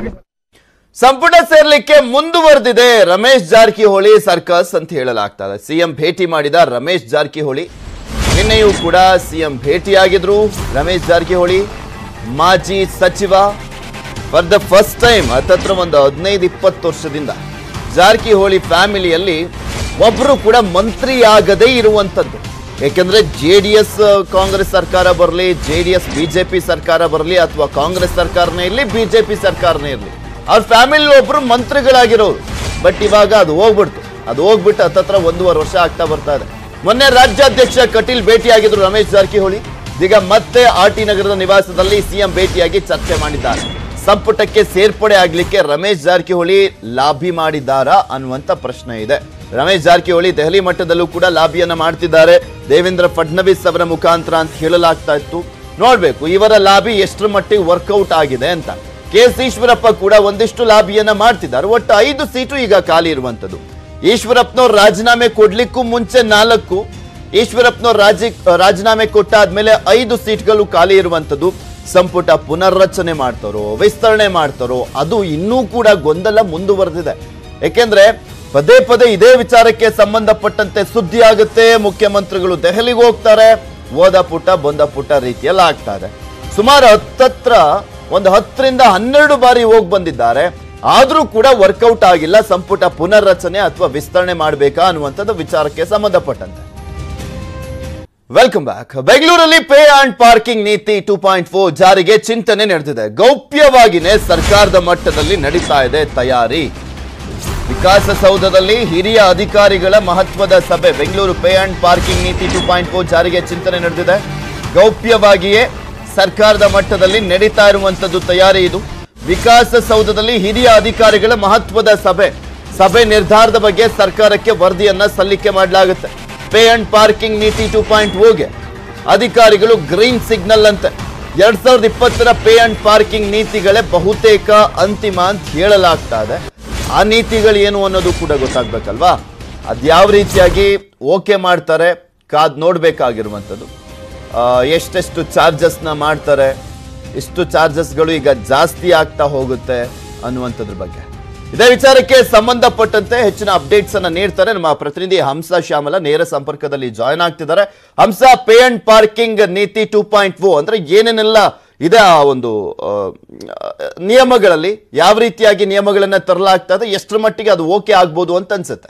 ಸಂಪುಟ ಸೇರ್ಲಿಕ್ಕೆ ಮುಂದುವರೆದಿದೆ ರಮೇಶ್ ಜಾರಕಿಹೊಳಿ ಸರ್ಕಸ್ ಅಂತ ಹೇಳಲಾಗ್ತದೆ ಸಿಎಂ ಭೇಟಿ ಮಾಡಿದ ರಮೇಶ್ ಜಾರಕಿಹೊಳಿ ನಿನ್ನೆಯೂ ಕೂಡ ಸಿಎಂ ಭೇಟಿಯಾಗಿದ್ರು ರಮೇಶ್ ಜಾರಕಿಹೊಳಿ ಮಾಜಿ ಸಚಿವ ಫಾರ್ ದ ಫಸ್ಟ್ ಟೈಮ್ ಹತ್ತತ್ರ ಒಂದು ಹದಿನೈದು ಇಪ್ಪತ್ತು ವರ್ಷದಿಂದ ಜಾರಕಿಹೊಳಿ ಫ್ಯಾಮಿಲಿಯಲ್ಲಿ ಒಬ್ರು ಕೂಡ ಮಂತ್ರಿಯಾಗದೇ ಇರುವಂತದ್ದು ಯಾಕೆಂದ್ರೆ ಜೆ ಡಿ ಎಸ್ ಕಾಂಗ್ರೆಸ್ ಸರ್ಕಾರ ಬರಲಿ ಜೆ ಡಿ ಎಸ್ ಬಿಜೆಪಿ ಸರ್ಕಾರ ಬರಲಿ ಅಥವಾ ಕಾಂಗ್ರೆಸ್ ಸರ್ಕಾರನೇ ಇರಲಿ ಬಿಜೆಪಿ ಸರ್ಕಾರನೇ ಇರಲಿ ಅವ್ರ ಫ್ಯಾಮಿಲಿ ಒಬ್ರು ಮಂತ್ರಿಗಳಾಗಿರೋರು ಬಟ್ ಇವಾಗ ಅದು ಹೋಗ್ಬಿಡ್ತು ಅದು ಹೋಗ್ಬಿಟ್ಟು ಹತ್ತತ್ರ ಒಂದೂವರೆ ವರ್ಷ ಆಗ್ತಾ ಬರ್ತಾ ಇದೆ ಮೊನ್ನೆ ರಾಜ್ಯಾಧ್ಯಕ್ಷ ಕಟೀಲ್ ಭೇಟಿಯಾಗಿದ್ರು ರಮೇಶ್ ಜಾರಕಿಹೊಳಿ ಈಗ ಮತ್ತೆ ಆರ್ ಟಿ ನಗರದ ನಿವಾಸದಲ್ಲಿ ಸಿಎಂ ಭೇಟಿಯಾಗಿ ಚರ್ಚೆ ಮಾಡಿದ್ದಾರೆ ಸಂಪುಟಕ್ಕೆ ಸೇರ್ಪಡೆ ಆಗ್ಲಿಕ್ಕೆ ರಮೇಶ್ ಜಾರಕಿಹೊಳಿ ಲಾಬಿ ಮಾಡಿದ್ದಾರಾ ಅನ್ನುವಂತ ಪ್ರಶ್ನೆ ಇದೆ ರಮೇಶ್ ಜಾರಕಿಹೊಳಿ ದೆಹಲಿ ಮಟ್ಟದಲ್ಲೂ ಕೂಡ ಲಾಬಿಯನ್ನ ಮಾಡ್ತಿದ್ದಾರೆ ದೇವೇಂದ್ರ ಫಡ್ನವೀಸ್ ಅವರ ಮುಖಾಂತರ ಅಂತ ಹೇಳಲಾಗ್ತಾ ಇತ್ತು ನೋಡ್ಬೇಕು ಇವರ ಲಾಬಿ ಎಷ್ಟರ ಮಟ್ಟಿಗೆ ವರ್ಕೌಟ್ ಆಗಿದೆ ಅಂತ ಕೆ ಎಸ್ ಈಶ್ವರಪ್ಪ ಕೂಡ ಒಂದಿಷ್ಟು ಲಾಬಿಯನ್ನ ಮಾಡ್ತಿದ್ದಾರೆ ಒಟ್ಟು ಐದು ಸೀಟು ಈಗ ಖಾಲಿ ಇರುವಂತದ್ದು ಈಶ್ವರಪ್ಪನವ್ರು ರಾಜೀನಾಮೆ ಕೊಡ್ಲಿಕ್ಕೂ ಮುಂಚೆ ನಾಲ್ಕು ಈಶ್ವರಪ್ಪನವ್ರು ರಾಜಿ ರಾಜೀನಾಮೆ ಕೊಟ್ಟಾದ್ಮೇಲೆ ಐದು ಸೀಟ್ಗಳು ಖಾಲಿ ಇರುವಂತದ್ದು ಸಂಪುಟ ಪುನರ್ರಚನೆ ಮಾಡ್ತಾರೋ ವಿಸ್ತರಣೆ ಮಾಡ್ತಾರೋ ಅದು ಇನ್ನೂ ಕೂಡ ಗೊಂದಲ ಮುಂದುವರೆದಿದೆ ಯಾಕೆಂದ್ರೆ ಪದೇ ಪದೇ ಇದೇ ವಿಚಾರಕ್ಕೆ ಸಂಬಂಧಪಟ್ಟಂತೆ ಸುದ್ದಿ ಆಗುತ್ತೆ ಮುಖ್ಯಮಂತ್ರಿಗಳು ದೆಹಲಿಗೆ ಹೋಗ್ತಾರೆ ಓದ ಪುಟ ಬಂದ ಪುಟ ರೀತಿಯಲ್ಲಿ ಆಗ್ತಾ ಇದೆ ಸುಮಾರು ಹತ್ತತ್ರ ಒಂದು ಹತ್ತರಿಂದ ಹನ್ನೆರಡು ಬಾರಿ ಹೋಗಿ ಬಂದಿದ್ದಾರೆ ಆದ್ರೂ ಕೂಡ ವರ್ಕೌಟ್ ಆಗಿಲ್ಲ ಸಂಪುಟ ಪುನರ್ರಚನೆ ಅಥವಾ ವಿಸ್ತರಣೆ ಮಾಡಬೇಕಾ ಅನ್ನುವಂಥದ್ದು ವಿಚಾರಕ್ಕೆ ಸಂಬಂಧಪಟ್ಟಂತೆ ವೆಲ್ಕಮ್ ಬ್ಯಾಕ್ ಬೆಂಗಳೂರಲ್ಲಿ ಪೇ ಅಂಡ್ ಪಾರ್ಕಿಂಗ್ ನೀತಿ ಟೂ ಪಾಯಿಂಟ್ ಫೋರ್ ಜಾರಿಗೆ ಚಿಂತನೆ ನಡೆದಿದೆ ಗೌಪ್ಯವಾಗಿನೇ ಸರ್ಕಾರದ ಮಟ್ಟದಲ್ಲಿ ನಡೀತಾ ಇದೆ ತಯಾರಿ ವಿಕಾಸಸೌಧದಲ್ಲಿ ಹಿರಿಯ ಅಧಿಕಾರಿಗಳ ಮಹತ್ವದ ಸಭೆ ಬೆಂಗಳೂರು ಪೇ ಅಂಡ್ ಪಾರ್ಕಿಂಗ್ ನೀತಿ ಟೂ ಪಾಯಿಂಟ್ ಫೋರ್ ಜಾರಿಗೆ ಚಿಂತನೆ ನಡೆದಿದೆ ಗೌಪ್ಯವಾಗಿಯೇ ಸರ್ಕಾರದ ಮಟ್ಟದಲ್ಲಿ ನಡೀತಾ ಇರುವಂತದ್ದು ತಯಾರಿ ಇದು ವಿಕಾಸಸೌಧದಲ್ಲಿ ಹಿರಿಯ ಅಧಿಕಾರಿಗಳ ಮಹತ್ವದ ಸಭೆ ಸಭೆ ನಿರ್ಧಾರದ ಬಗ್ಗೆ ಸರ್ಕಾರಕ್ಕೆ ವರದಿಯನ್ನ ಸಲ್ಲಿಕೆ ಮಾಡಲಾಗುತ್ತೆ ಪೇ ಅಂಡ್ ಪಾರ್ಕಿಂಗ್ ನೀತಿ ಟೂ ಪಾಯಿಂಟ್ ಓಗೆ ಅಧಿಕಾರಿಗಳು ಗ್ರೀನ್ ಸಿಗ್ನಲ್ ಅಂತೆ ಎರಡ್ ಸಾವಿರದ ಇಪ್ಪತ್ತರ ಪೇ ಅಂಡ್ ಪಾರ್ಕಿಂಗ್ ನೀತಿಗಳೇ ಬಹುತೇಕ ಅಂತಿಮ ಅಂತ ಹೇಳಲಾಗ್ತಾ ಇದೆ ಆ ನೀತಿಗಳು ಏನು ಅನ್ನೋದು ಕೂಡ ಗೊತ್ತಾಗ್ಬೇಕಲ್ವಾ ಅದ್ಯಾವ ರೀತಿಯಾಗಿ ಓಕೆ ಮಾಡ್ತಾರೆ ಕಾದ್ ನೋಡ್ಬೇಕಾಗಿರುವಂಥದ್ದು ಆ, ಎಷ್ಟೆಷ್ಟು ಚಾರ್ಜಸ್ನ ಮಾಡ್ತಾರೆ ಇಷ್ಟು ಚಾರ್ಜಸ್ಗಳು ಈಗ ಜಾಸ್ತಿ ಆಗ್ತಾ ಹೋಗುತ್ತೆ ಅನ್ನುವಂಥದ್ರ ಬಗ್ಗೆ ಇದೇ ವಿಚಾರಕ್ಕೆ ಸಂಬಂಧಪಟ್ಟಂತೆ ಹೆಚ್ಚಿನ ಅಪ್ಡೇಟ್ಸ್ ಅನ್ನ ನೀಡ್ತಾರೆ ನಮ್ಮ ಪ್ರತಿನಿಧಿ ಹಂಸ ಶ್ಯಾಮಲ ನೇರ ಸಂಪರ್ಕದಲ್ಲಿ ಜಾಯ್ನ್ ಆಗ್ತಿದ್ದಾರೆ ಹಂಸ ಪೇ ಅಂಡ್ ಪಾರ್ಕಿಂಗ್ ನೀತಿ ಟೂ ಪಾಯಿಂಟ್ ಓ ಅಂದ್ರೆ ಏನೇನೆಲ್ಲ ಇದೆ ಆ ಒಂದು ಆ, ನಿಯಮಗಳಲ್ಲಿ ಯಾವ ರೀತಿಯಾಗಿ ನಿಯಮಗಳನ್ನ ತರಲಾಗ್ತದೆ ಎಷ್ಟರ ಮಟ್ಟಿಗೆ ಅದು ಓಕೆ ಆಗ್ಬೋದು ಅಂತ ಅನ್ಸುತ್ತೆ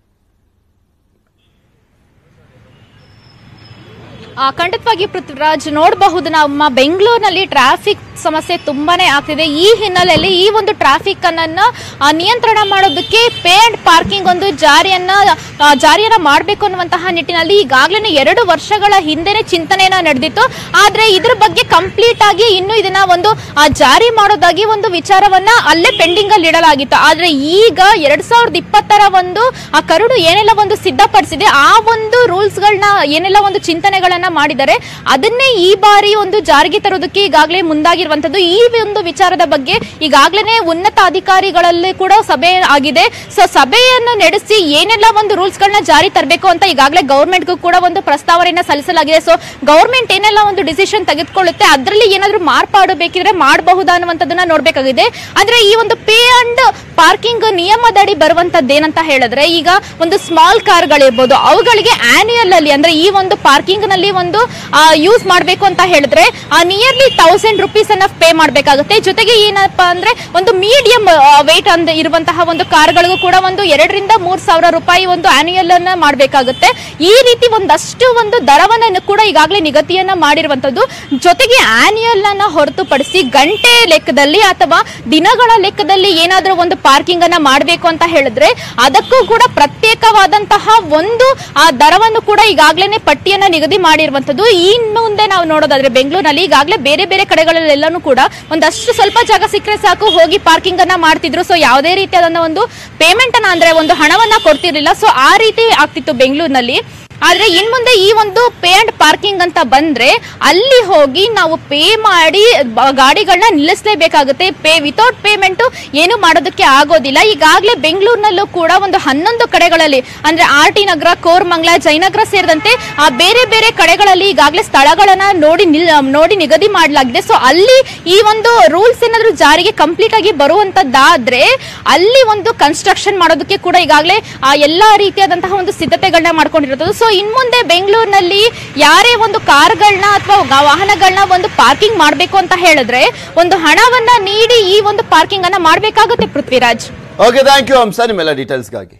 ಆ, ಖಂಡಿತವಾಗಿ ಪೃಥ್ವಿರಾಜ್ ನೋಡಬಹುದು ನಮ್ಮ ಬೆಂಗಳೂರಿನಲ್ಲಿ ಟ್ರಾಫಿಕ್ ಸಮಸ್ಯೆ ತುಂಬಾನೇ ಆಗ್ತಿದೆ ಈ ಹಿನ್ನೆಲೆಯಲ್ಲಿ ಈ ಒಂದು ಟ್ರಾಫಿಕ್ ಅನ್ನ ಆ, ನಿಯಂತ್ರಣ ಮಾಡೋದಕ್ಕೆ ಪೇ ಅಂಡ್ ಪಾರ್ಕಿಂಗ್ ಒಂದು ಜಾರಿಯನ್ನ ಆ, ಜಾರಿಯನ್ನ ಮಾಡಬೇಕು ಅನ್ನುವಂತಹ ನಿಟ್ಟಿನಲ್ಲಿ ಈಗಾಗಲೇ ಎರಡು ವರ್ಷಗಳ ಹಿಂದೆನೆ ಚಿಂತನೆಯನ್ನ ನಡೆದಿತ್ತು ಆದ್ರೆ ಇದ್ರ ಬಗ್ಗೆ ಕಂಪ್ಲೀಟ್ ಆಗಿ ಇನ್ನು ಇದನ್ನ ಒಂದು ಆ, ಜಾರಿ ಮಾಡೋದಾಗಿ ಒಂದು ವಿಚಾರವನ್ನ ಅಲ್ಲೇ ಪೆಂಡಿಂಗ್ ಅಲ್ಲಿ ಇಡಲಾಗಿತ್ತು ಆದ್ರೆ ಈಗ ಎರಡ್ ಸಾವಿರದ ಇಪ್ಪತ್ತರ ಒಂದು ಆ ಕರಡು ಏನೆಲ್ಲ ಒಂದು ಸಿದ್ಧಪಡಿಸಿದೆ ಆ ಒಂದು ರೂಲ್ಸ್ ಗಳನ್ನ ಏನೆಲ್ಲ ಒಂದು ಚಿಂತನೆಗಳನ್ನ ಮಾಡಿದ್ದಾರೆ ಅದನ್ನೇ ಈ ಬಾರಿ ಒಂದು ಜಾರಿಗೆ ತರೋದಕ್ಕೆ ಈಗಾಗಲೇ ಮುಂದಾಗಿರುವಂತದ್ದು ಈ ಒಂದು ವಿಚಾರದ ಬಗ್ಗೆ ಈಗಾಗಲೇ ಉನ್ನತ ಅಧಿಕಾರಿಗಳಲ್ಲಿ ಕೂಡ ಸಭೆ ಆಗಿದೆ ಸೊ ಸಭೆಯನ್ನು ನಡೆಸಿ ಏನೆಲ್ಲ ಒಂದು ರೂಲ್ಸ್ ಗಳನ್ನ ಜಾರಿ ತರಬೇಕು ಅಂತ ಈಗಾಗಲೇ ಗೌರ್ಮೆಂಟ್ಗೂ ಕೂಡ ಒಂದು ಪ್ರಸ್ತಾವನೆಯನ್ನ ಸಲ್ಲಿಸಲಾಗಿದೆ ಸೊ ಗೌರ್ಮೆಂಟ್ ಏನೆಲ್ಲ ಒಂದು ಡಿಸಿಷನ್ ತೆಗೆದುಕೊಳ್ಳುತ್ತೆ ಅದರಲ್ಲಿ ಏನಾದ್ರೂ ಮಾರ್ಪಾಡು ಬೇಕಿದ್ರೆ ಮಾಡಬಹುದಾ ಅನ್ನುವಂಥದ್ದನ್ನ ನೋಡ್ಬೇಕಾಗಿದೆ ಆದ್ರೆ ಈ ಒಂದು ಪೇ ಅಂಡ್ ಪಾರ್ಕಿಂಗ್ ನಿಯಮದಡಿ ಬರುವಂತದ್ದು ಏನಂತ ಹೇಳಿದ್ರೆ ಈಗ ಒಂದು ಸ್ಮಾಲ್ ಕಾರ್ಗಳಿರ್ಬೋದು ಅವುಗಳಿಗೆ ಆನ್ಯುಯಲ್ ಅಲ್ಲಿ ಅಂದ್ರೆ ಈ ಒಂದು ಪಾರ್ಕಿಂಗ್ ನಲ್ಲಿ ಒಂದು ಯೂಸ್ ಮಾಡಬೇಕು ಅಂತ ಹೇಳಿದ್ರೆ ನಿಯರ್ಲಿ ತೌಸಂಡ್ ರುಪೀಸ್ ಅನ್ನ ಪೇ ಮಾಡಬೇಕಾಗುತ್ತೆ ಜೊತೆಗೆ ಏನಪ್ಪಾ ಅಂದ್ರೆ ಒಂದು ಮೀಡಿಯಂ ವೇಟ್ ಅಂದ ಇರುವಂತಹ ಒಂದು ಕಾರ್ಗಳಿಗೂ ಕೂಡ ಒಂದು ಎರಡರಿಂದ ಮೂರ್ ಸಾವಿರ ರೂಪಾಯಿ ಒಂದು ಆನ್ಯುಯಲ್ ಅನ್ನ ಮಾಡಬೇಕಾಗುತ್ತೆ ಈ ರೀತಿ ಒಂದಷ್ಟು ಒಂದು ದರವನ್ನ ಕೂಡ ಈಗಾಗಲೇ ನಿಗದಿಯನ್ನ ಮಾಡಿರುವಂತದ್ದು ಜೊತೆಗೆ ಆನ್ಯುಯಲ್ ಅನ್ನ ಹೊರತುಪಡಿಸಿ ಗಂಟೆ ಲೆಕ್ಕದಲ್ಲಿ ಅಥವಾ ದಿನಗಳ ಲೆಕ್ಕದಲ್ಲಿ ಏನಾದ್ರೂ ಒಂದು ಪಾರ್ಕಿಂಗ್ ಅನ್ನ ಮಾಡಬೇಕು ಅಂತ ಹೇಳಿದ್ರೆ ಅದಕ್ಕೂ ಕೂಡ ಪ್ರತ್ಯೇಕವಾದಂತಹ ಒಂದು ಆ ದರವನ್ನು ಕೂಡ ಈಗಾಗಲೇ ಪಟ್ಟಿಯನ್ನ ನಿಗದಿ ಮಾಡಿರುವಂತದ್ದು ಇನ್ನು ಮುಂದೆ ನಾವು ನೋಡೋದಾದ್ರೆ ಬೆಂಗಳೂರಿನಲ್ಲಿ ಈಗಾಗಲೇ ಬೇರೆ ಬೇರೆ ಕಡೆಗಳಲ್ಲೆಲ್ಲಾನು ಕೂಡ ಒಂದಷ್ಟು ಸ್ವಲ್ಪ ಜಾಗ ಸಿಕ್ಕರೆ ಸಾಕು ಹೋಗಿ ಪಾರ್ಕಿಂಗ್ ಅನ್ನ ಮಾಡ್ತಿದ್ರು ಸೊ ಯಾವುದೇ ರೀತಿಯಾದ ಒಂದು ಪೇಮೆಂಟ್ ಅನ್ನ ಅಂದ್ರೆ ಒಂದು ಹಣವನ್ನ ಕೊಡ್ತಿರ್ಲಿಲ್ಲ ಸೊ ಆ ರೀತಿ ಆಗ್ತಿತ್ತು ಬೆಂಗಳೂರಿನಲ್ಲಿ ಆದ್ರೆ ಇನ್ ಮುಂದೆ ಈ ಒಂದು ಪೇ ಅಂಡ್ ಪಾರ್ಕಿಂಗ್ ಅಂತ ಬಂದ್ರೆ ಅಲ್ಲಿ ಹೋಗಿ ನಾವು ಪೇ ಮಾಡಿ ಬ- ಗಾಡಿಗಳನ್ನ ನಿಲ್ಲಿಸಲೇಬೇಕಾಗುತ್ತೆ ಪೇ ವಿತೌಟ್ ಪೇಮೆಂಟ್ ಏನು ಮಾಡೋದಕ್ಕೆ ಆಗೋದಿಲ್ಲ ಈಗಾಗಲೇ ಬೆಂಗಳೂರಿನಲ್ಲೂ ಕೂಡ ಒಂದು ಹನ್ನೊಂದು ಕಡೆಗಳಲ್ಲಿ ಅಂದ್ರೆ ಆರ್ ಟಿ ನಗರ ಕೋರ್ಮಂಗ್ಲ ಜಯನಗರ ಸೇರಿದಂತೆ ಆ ಬೇರೆ ಬೇರೆ ಕಡೆಗಳಲ್ಲಿ ಈಗಾಗಲೇ ಸ್ಥಳಗಳನ್ನ ನೋಡಿ ನಿಲ್ ನೋಡಿ ನಿಗದಿ ಮಾಡಲಾಗಿದೆ ಸೊ ಅಲ್ಲಿ ಈ ಒಂದು ರೂಲ್ಸ್ ಏನಾದ್ರು ಜಾರಿಗೆ ಕಂಪ್ಲೀಟ್ ಆಗಿ ಬರುವಂತದ್ದಾದ್ರೆ ಅಲ್ಲಿ ಒಂದು ಕನ್ಸ್ಟ್ರಕ್ಷನ್ ಮಾಡೋದಕ್ಕೆ ಕೂಡ ಈಗಾಗಲೇ ಆ ಎಲ್ಲಾ ರೀತಿಯಾದಂತಹ ಒಂದು ಸಿದ್ಧತೆಗಳನ್ನ ಮಾಡ್ಕೊಂಡಿರೋದು ಸೊ ಇನ್ ಮುಂದೆ ಬೆಂಗಳೂರಿನಲ್ಲಿ ಯಾರೇ ಒಂದು ಕಾರ್ಗಳನ್ನ ಅಥವಾ ವಾಹನಗಳನ್ನ ಒಂದು ಪಾರ್ಕಿಂಗ್ ಮಾಡಬೇಕು ಅಂತ ಹೇಳಿದ್ರೆ ಒಂದು ಹಣವನ್ನ ನೀಡಿ ಈ ಒಂದು ಪಾರ್ಕಿಂಗ್ ಅನ್ನ ಮಾಡಬೇಕಾಗುತ್ತೆ Prithviraj okay thank you Hamsa ನಿಮ್ಮೆಲ್ಲ ಡೀಟೇಲ್ಸ್ಗಾಗಿ